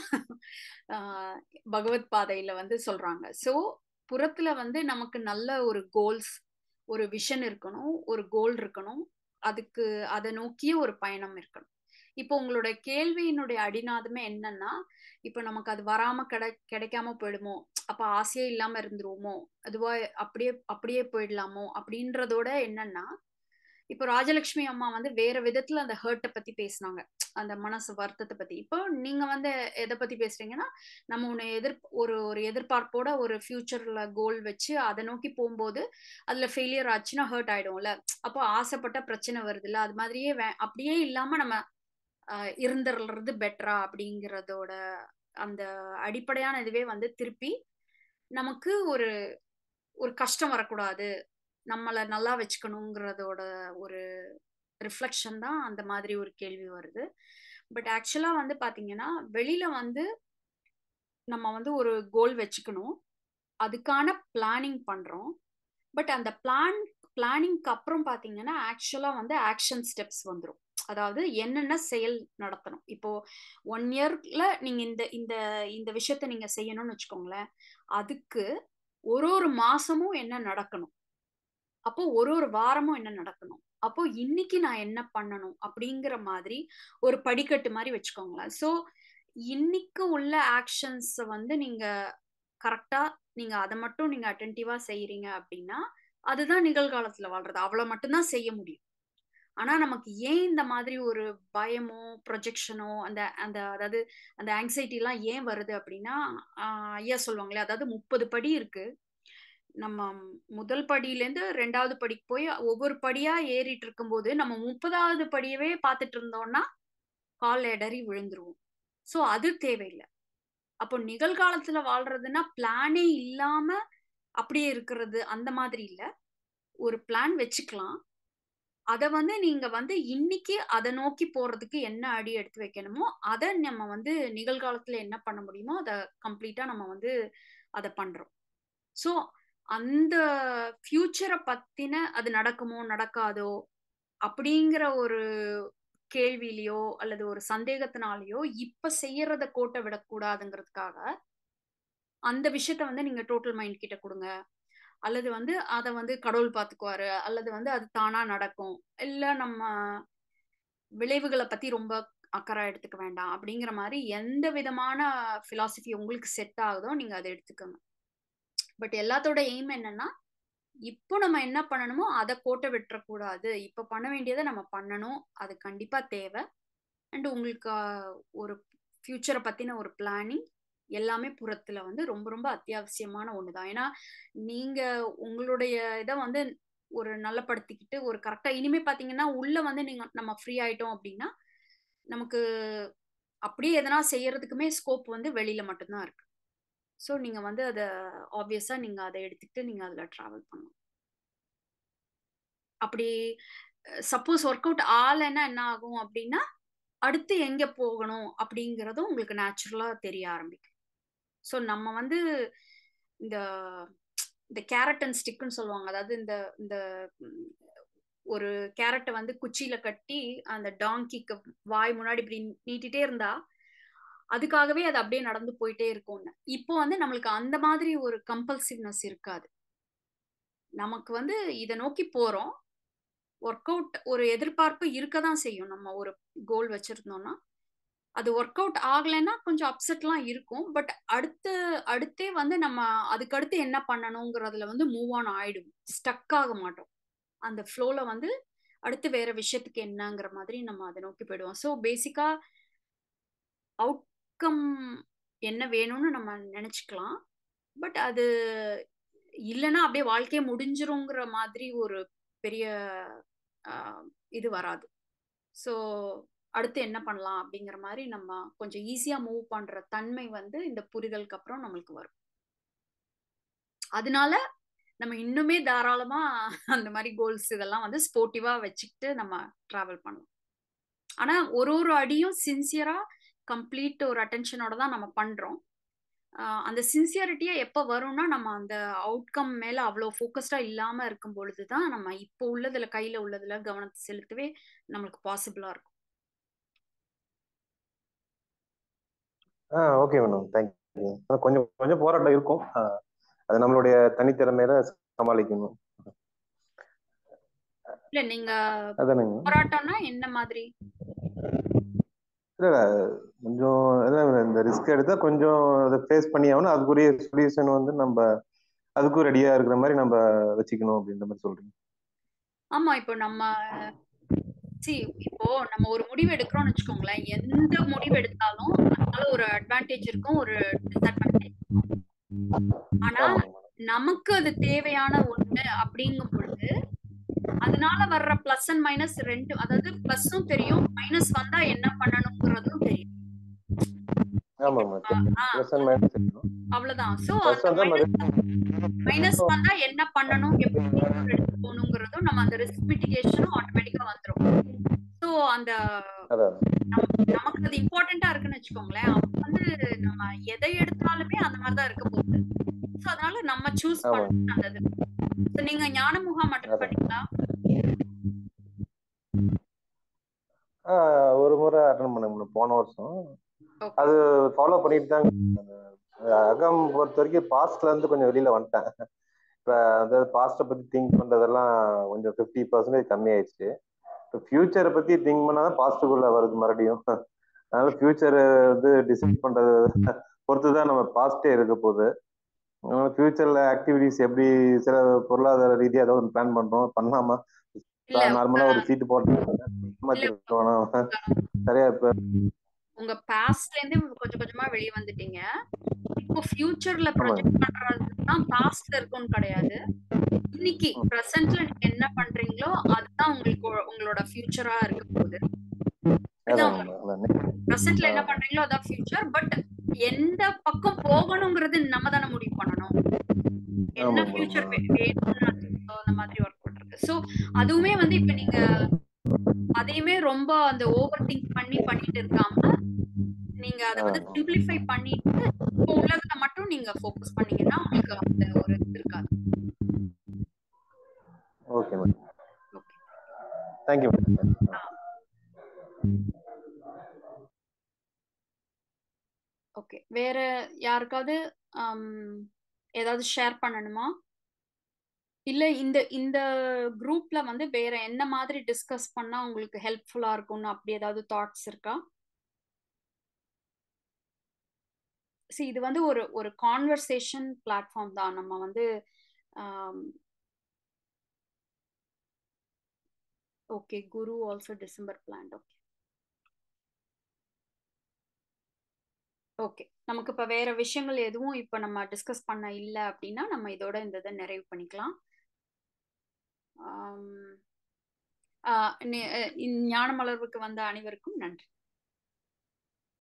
பகவத் பாதையில வந்து சொல்றாங்க ஸோ புறத்துல வந்து நமக்கு நல்ல ஒரு கோல்ஸ் ஒரு விஷன் இருக்கணும் ஒரு கோல் இருக்கணும் அதுக்கு அதை நோக்கிய ஒரு பயணம் இருக்கணும் இப்போ உங்களோட கேள்வியினுடைய அடிநாதமே என்னன்னா இப்போ நமக்கு அது வராம கிடை கிடைக்காம போயிடுமோ அப்ப ஆசையே இல்லாம இருந்துருவோமோ அதுவா அப்படியே அப்படியே போயிடலாமோ அப்படின்றதோட என்னன்னா இப்போ ராஜலட்சுமி அம்மா வந்து வேற விதத்துல அந்த ஹர்ட்டை பத்தி பேசினாங்க அந்த மனசு வருத்தத்தை பத்தி இப்போ நீங்க வந்து எதை பத்தி பேசுறீங்கன்னா நம்ம ஒண்ணு எதிர் ஒரு ஒரு எதிர்பார்ப்போட ஒரு ஃபியூச்சர்ல கோல் வச்சு அதை நோக்கி போகும்போது அதுல ஃபெயிலியர் ஆச்சுன்னா ஹர்ட் ஆயிடும்ல அப்போ ஆசைப்பட்ட பிரச்சனை வருது இல்ல அது மாதிரியே அப்படியே இல்லாம நம்ம இருந்துடுறது பெட்டரா அப்படிங்கிறதோட அந்த அடிப்படையான இதுவே வந்து திருப்பி நமக்கு ஒரு ஒரு கஷ்டம் வரக்கூடாது நம்மளை நல்லா வச்சுக்கணுங்கிறதோட ஒரு ரிஃப்ளெக்ஷன் தான் அந்த மாதிரி ஒரு கேள்வி வருது பட் ஆக்சுவலா வந்து பாத்தீங்கன்னா வெளியில வந்து நம்ம வந்து ஒரு கோல் வச்சுக்கணும் அதுக்கான பிளானிங் பண்றோம் பட் அந்த பிளான் பிளானிங்க்கு அப்புறம் பாத்தீங்கன்னா ஆக்சுவலா வந்து ஆக்ஷன் ஸ்டெப்ஸ் வந்துடும் அதாவது என்னென்ன செயல் நடத்தணும் இப்போ ஒன் இயர்ல நீங்க இந்த இந்த இந்த விஷயத்த நீங்க செய்யணும்னு வச்சுக்கோங்களேன் அதுக்கு ஒரு ஒரு மாசமும் என்ன நடக்கணும் அப்போ ஒரு ஒரு வாரமும் என்ன நடக்கணும் அப்போ இன்னைக்கு நான் என்ன பண்ணணும் அப்படிங்கிற மாதிரி ஒரு படிக்கட்டு மாதிரி வச்சுக்கோங்களேன் ஸோ இன்னைக்கு உள்ள ஆக்ஷன்ஸ் வந்து நீங்க கரெக்டா நீங்க அதை மட்டும் நீங்க அட்டன்டிவா செய்யறீங்க அப்படின்னா அதுதான் நிகழ்காலத்துல வாழ்றது அவ்வளவு மட்டும்தான் செய்ய முடியும் ஆனா நமக்கு ஏன் இந்த மாதிரி ஒரு பயமோ ப்ரொஜெக்ஷனோ அந்த அந்த அதாவது அந்த ஆங்ஸைட்டி எல்லாம் ஏன் வருது அப்படின்னா ஐயா சொல்லுவாங்களே அதாவது முப்பது படி இருக்கு நம்ம முதல் படியிலேருந்து ரெண்டாவது படிக்கு போய் ஒவ்வொரு படியா ஏறிட்டு இருக்கும்போது நம்ம முப்பதாவது படியவே பார்த்துட்டு இருந்தோம்னா கால் இடறி விழுந்துருவோம் ஸோ அது தேவையில்லை அப்போ நிகழ்காலத்துல வாழ்றதுன்னா பிளானே இல்லாம அப்படியே இருக்கிறது அந்த மாதிரி இல்லை ஒரு பிளான் வச்சுக்கலாம் அதை வந்து நீங்க வந்து இன்னைக்கு அதை நோக்கி போறதுக்கு என்ன அடி எடுத்து வைக்கணுமோ அதை நம்ம வந்து நிகழ்காலத்துல என்ன பண்ண முடியுமோ அதை கம்ப்ளீட்டா நம்ம வந்து அதை பண்றோம் ஸோ அந்த ஃபியூச்சரை பத்தின அது நடக்குமோ நடக்காதோ அப்படிங்கிற ஒரு கேள்வியிலையோ அல்லது ஒரு சந்தேகத்தினாலேயோ இப்ப செய்யறத கோட்டை விடக்கூடாதுங்கிறதுக்காக அந்த விஷயத்த வந்து நீங்க டோட்டல் மைண்ட் கிட்ட கொடுங்க அல்லது வந்து அதை வந்து கடவுள் பார்த்துக்குவாரு அல்லது வந்து அது தானா நடக்கும் இல்ல நம்ம விளைவுகளை பத்தி ரொம்ப அக்கறை எடுத்துக்க வேண்டாம் அப்படிங்கிற மாதிரி எந்த விதமான பிலாசபி உங்களுக்கு செட் ஆகுதோ நீங்க அதை எடுத்துக்கோங்க பட் எல்லாத்தோட எய்ம் என்னன்னா இப்போ நம்ம என்ன பண்ணணுமோ அதை கோட்டை விட்டுறக்கூடாது இப்போ பண்ண வேண்டியதை நம்ம பண்ணணும் அது கண்டிப்பா தேவை அண்ட் உங்களுக்கு ஆஹ், ஒரு ஃபியூச்சரை பத்தின ஒரு பிளானிங் எல்லாமே புறத்துல வந்து ரொம்ப ரொம்ப அத்தியாவசியமான ஒண்ணுதான் ஏன்னா நீங்க உங்களுடைய இதை வந்து ஒரு நல்லப்படுத்திக்கிட்டு ஒரு கரெக்டா இனிமே பாத்தீங்கன்னா உள்ள வந்து நீங்க நம்ம ஃப்ரீ ஆயிட்டோம் அப்படின்னா நமக்கு அப்படியே எதனா செய்யறதுக்குமே ஸ்கோப் வந்து வெளியில மட்டும்தான் இருக்கு ஸோ நீங்க வந்து அதை ஆப்வியஸா நீங்க அதை எடுத்துக்கிட்டு நீங்க அதுல டிராவல் பண்ணணும் அப்படி சப்போஸ் ஒர்க் அவுட் ஆகலைன்னா என்ன ஆகும் அப்படின்னா அடுத்து எங்க போகணும் அப்படிங்கறதும் உங்களுக்கு நேச்சுரலா தெரிய ஆரம்பிக்கும் ஸோ நம்ம வந்து இந்த இந்த கேரட் அண்ட் ஸ்டிக்னு சொல்லுவாங்க அதாவது இந்த இந்த ம், ஒரு கேரட்டை வந்து குச்சியில கட்டி அந்த டாங்கிக்கு வாய் முன்னாடி இப்படி நீட்டிட்டே இருந்தா அதுக்காகவே அது அப்படியே நடந்து போயிட்டே இருக்கும்னு இப்போ வந்து நம்மளுக்கு அந்த மாதிரி ஒரு கம்பல்சிவ்னஸ் இருக்காது நமக்கு வந்து இதை நோக்கி போறோம் ஒர்க் அவுட் ஒரு எதிர்பார்ப்பு இருக்க தான் செய்யும் நம்ம ஒரு கோல் வச்சிருந்தோம்னா அது ஒர்க் அவுட் ஆகலைன்னா கொஞ்சம் அப்செட்லாம் இருக்கும் பட் அடுத்து அடுத்தே வந்து நம்ம அதுக்கு அடுத்து என்ன பண்ணணுங்கிறதுல வந்து மூவ் ஆன் ஆயிடும் ஸ்டக் ஆக மாட்டோம் அந்த ஃப்ளோல வந்து அடுத்து வேற விஷயத்துக்கு என்னங்கிற மாதிரி நம்ம அதை நோக்கி போயிடுவோம் ஸோ பேசிக்கா அவுட்கம் என்ன வேணும்னு நம்ம நினைச்சுக்கலாம் பட் அது இல்லைன்னா அப்படியே வாழ்க்கையே முடிஞ்சிருங்கிற மாதிரி ஒரு பெரிய ஆஹ், இது வராது ஸோ அடுத்து என்ன பண்ணலாம் அப்படிங்கிற மாதிரி நம்ம கொஞ்சம் ஈஸியா மூவ் பண்ற தன்மை வந்து இந்த புரிதலுக்கு அப்புறம் நம்மளுக்கு வரும் அதனால நம்ம இன்னுமே தாராளமா அந்த மாதிரி கோல்ஸ் இதெல்லாம் வந்து ஸ்போர்ட்டிவா வச்சுக்கிட்டு நம்ம டிராவல் பண்ணலாம் ஆனா ஒரு ஒரு அடியும் சின்சியரா கம்ப்ளீட் ஒரு அட்டென்ஷனோட தான் நம்ம பண்றோம் ஆஹ் அந்த சின்சியரிட்டியா எப்ப வரும்னா நம்ம அந்த அவுட்கம் மேல அவ்வளவு ஃபோக்கஸ்டா இல்லாம இருக்கும் பொழுதுதான் நம்ம இப்போ உள்ளதுல கையில உள்ளதுல கவனத்தை செலுத்தவே நம்மளுக்கு பாசிபிளா இருக்கும் ஆ ஓகே மேடம் தேங்க்யூ கொஞ்சம் கொஞ்சம் போராட்டம் இருக்கும் ஆ, அது நம்மளுடைய தனித்திறமையில சமாளிக்கணும் இல்ல நீங்க அதானுங்க போராட்டம்னா என்ன மாதிரி இல்ல இல்ல, கொஞ்சம் அதான் இந்த ரிஸ்க் எடுத்தா கொஞ்சம் அதை ஃபேஸ் பண்ணி ஆகணும் அதுக்குரிய சொல்யூஷன் வந்து நம்ம அதுக்கும் ரெடியா இருக்கிற மாதிரி நம்ம வச்சுக்கணும் அப்படின்ற மாதிரி சொல்றீங்க ஆமா இப்போ நம்ம see இப்போ நம்ம ஒரு முடிவு எடுக்கிறோம்னு வச்சுக்கோங்களேன் எந்த முடிவு எடுத்தாலும் அதனால ஒரு அட்வான்டேஜ் இருக்கும் ஒரு டிஸ்அட்வான்டேஜ் ஆனா ஆமாங்க மேடம் நமக்கு அது தேவையான ஒண்ணு அப்படிங்கும் பொழுது அதனால வர்ற பிளஸ் அண்ட் மைனஸ் ரெண்டு அதாவது பிளஸும் தெரியும் மைனஸ் வந்தா என்ன பண்ணணுங்கிறதும் தெரியும் ஆமாங்க மேடம் ஆ, ப்ளஸ் அண்ட் மைனஸ் இருக்கணும் அவ்வளவுதான் சோ ப்ளஸ் அந்த வந்தா மைனஸ் மைனஸ் வந்தா என்ன பண்ணணும் எப்படி எடுத்து போகணுங்கிறதும் நம்ம அந்த ரிஸ்க் மிட்டிகேஷனும் ஆட்டோமேட்டிக்கா வந்துரும் சோ அந்த அதான் நம்ம- நமக்கு அது இம்பார்ட்டண்டா இருக்குன்னு வச்சுக்கோங்களேன் அப்ப வந்து நம்ம எதை எடுத்தாலுமே அந்த மாதிரிதான் இருக்க போகுது சோ அதனால நம்ம சூஸ் ஆமாங்க பண்ணது நல்லது So, நீங்க ஞான முகாம் அட்டன் அதான் பண்ணீங்களா ஆ, ஒரு முறை அட்டன் பண்ண மேடம் போன வருஷம் ஓகே அது ஃபாலோ பண்ணிட்டு தாங்க அகம் பொறுத்த வரைக்கும் பாஸ்ட்ல இருந்து கொஞ்சம் வெளியில வந்துட்டேன் இப்ப அதாவது பாஸ்ட்டை பத்தி திங்க் பண்றதெல்லாம் கொஞ்சம் ஃபிஃப்டி பர்சன்டேஜ் கம்மி ஆயிடுச்சு இப்போ ஃபியூச்சரை பத்தி திங்க் பண்ணாதான் பாசிட்டிவ்ல வருது மறுபடியும் அதனால ஃபியூச்சர் வந்து டிசைட் பண்றது பொறுத்து தான் நம்ம பாஸ்டே இருக்க போகுது அதனால ஃபியூச்சர்ல ஆக்டிவிட்டிஸ் எப்படி சில பொருளாதார ரீதியா ஏதாவது பிளான் பண்றோம் பண்ணாம இல்ல நார்மலா ஒரு சீட்டு போட்டு இல்ல ஏமாத்திருக்கோம் சரியா இப்ப உங்க பாஸ்ட்ல இருந்து கொஞ்சம் கொஞ்சமா வெளிய வந்துட்டீங்க இப்போ ஃபியூச்சர்ல ஆமாங்க ப்ரொஜெக்ட் பண்றதுதான் பாஸ்ட்ல இருக்கும்னு கிடையாது இன்னைக்கு பிரசன்ட்ல நீங்க என்ன பண்றீங்களோ அதுதான் உங்களுக்கு ஒ- உங்களோட ஃபியூச்சரா இருக்க போகுது இதுதான் அதான் அதான் ப்ரெசென்ட்ல என்ன ஆ, பண்றீங்களோ அதான் ஃபியூச்சர் பட் எந்த பக்கம் போகணுங்கிறது நம்ம தானே முடிவு பண்ணணும் என்ன ஆமாங்க ஃபியூச்சர் மேடம் வேணும்னு அதுக்கு அந்த மாதிரி ஒர்க் பண்றது சோ அதுவுமே வந்து இப்ப நீங்க அதையுமே ரொம்ப அந்த ஓவர் திங்க் பண்ணி பண்ணிட்டு இருக்காம நீங்க அதை வந்து ஆ சிம்பிளிஃபை பண்ணிட்டு இப்போ உள்ளதுல மட்டும் நீங்க ஃபோக்கஸ் பண்ணீங்கன்னா உங்களுக்கு அந்த ஒரு இது இருக்காது okay madam okay thank you madam okay வேற யாருக்காவது ஏதாவது ஷேர் பண்ணணுமா இல்ல இந்த இந்த குரூப்ல வந்து வேற என்ன மாதிரி டிஸ்கஸ் பண்ணா உங்களுக்கு ஹெல்ப்ஃபுல்லா இருக்கும்னு அப்படி ஏதாவது தாட்ஸ் இருக்கா சி இது வந்து ஒரு ஒரு கான்வர்சேஷன் பிளாட்ஃபார்ம் தான் நம்ம வந்து okay Guru also December plan okay okay நமக்கு இப்போ வேற விஷயங்கள் எதுவும் இப்போ நம்ம டிஸ்கஸ் பண்ண இல்லை அப்படின்னா நம்ம இதோட இந்த இதை நிறைவு பண்ணிக்கலாம் ஞான மலர்வுக்கு வந்த அனைவருக்கும் நன்றி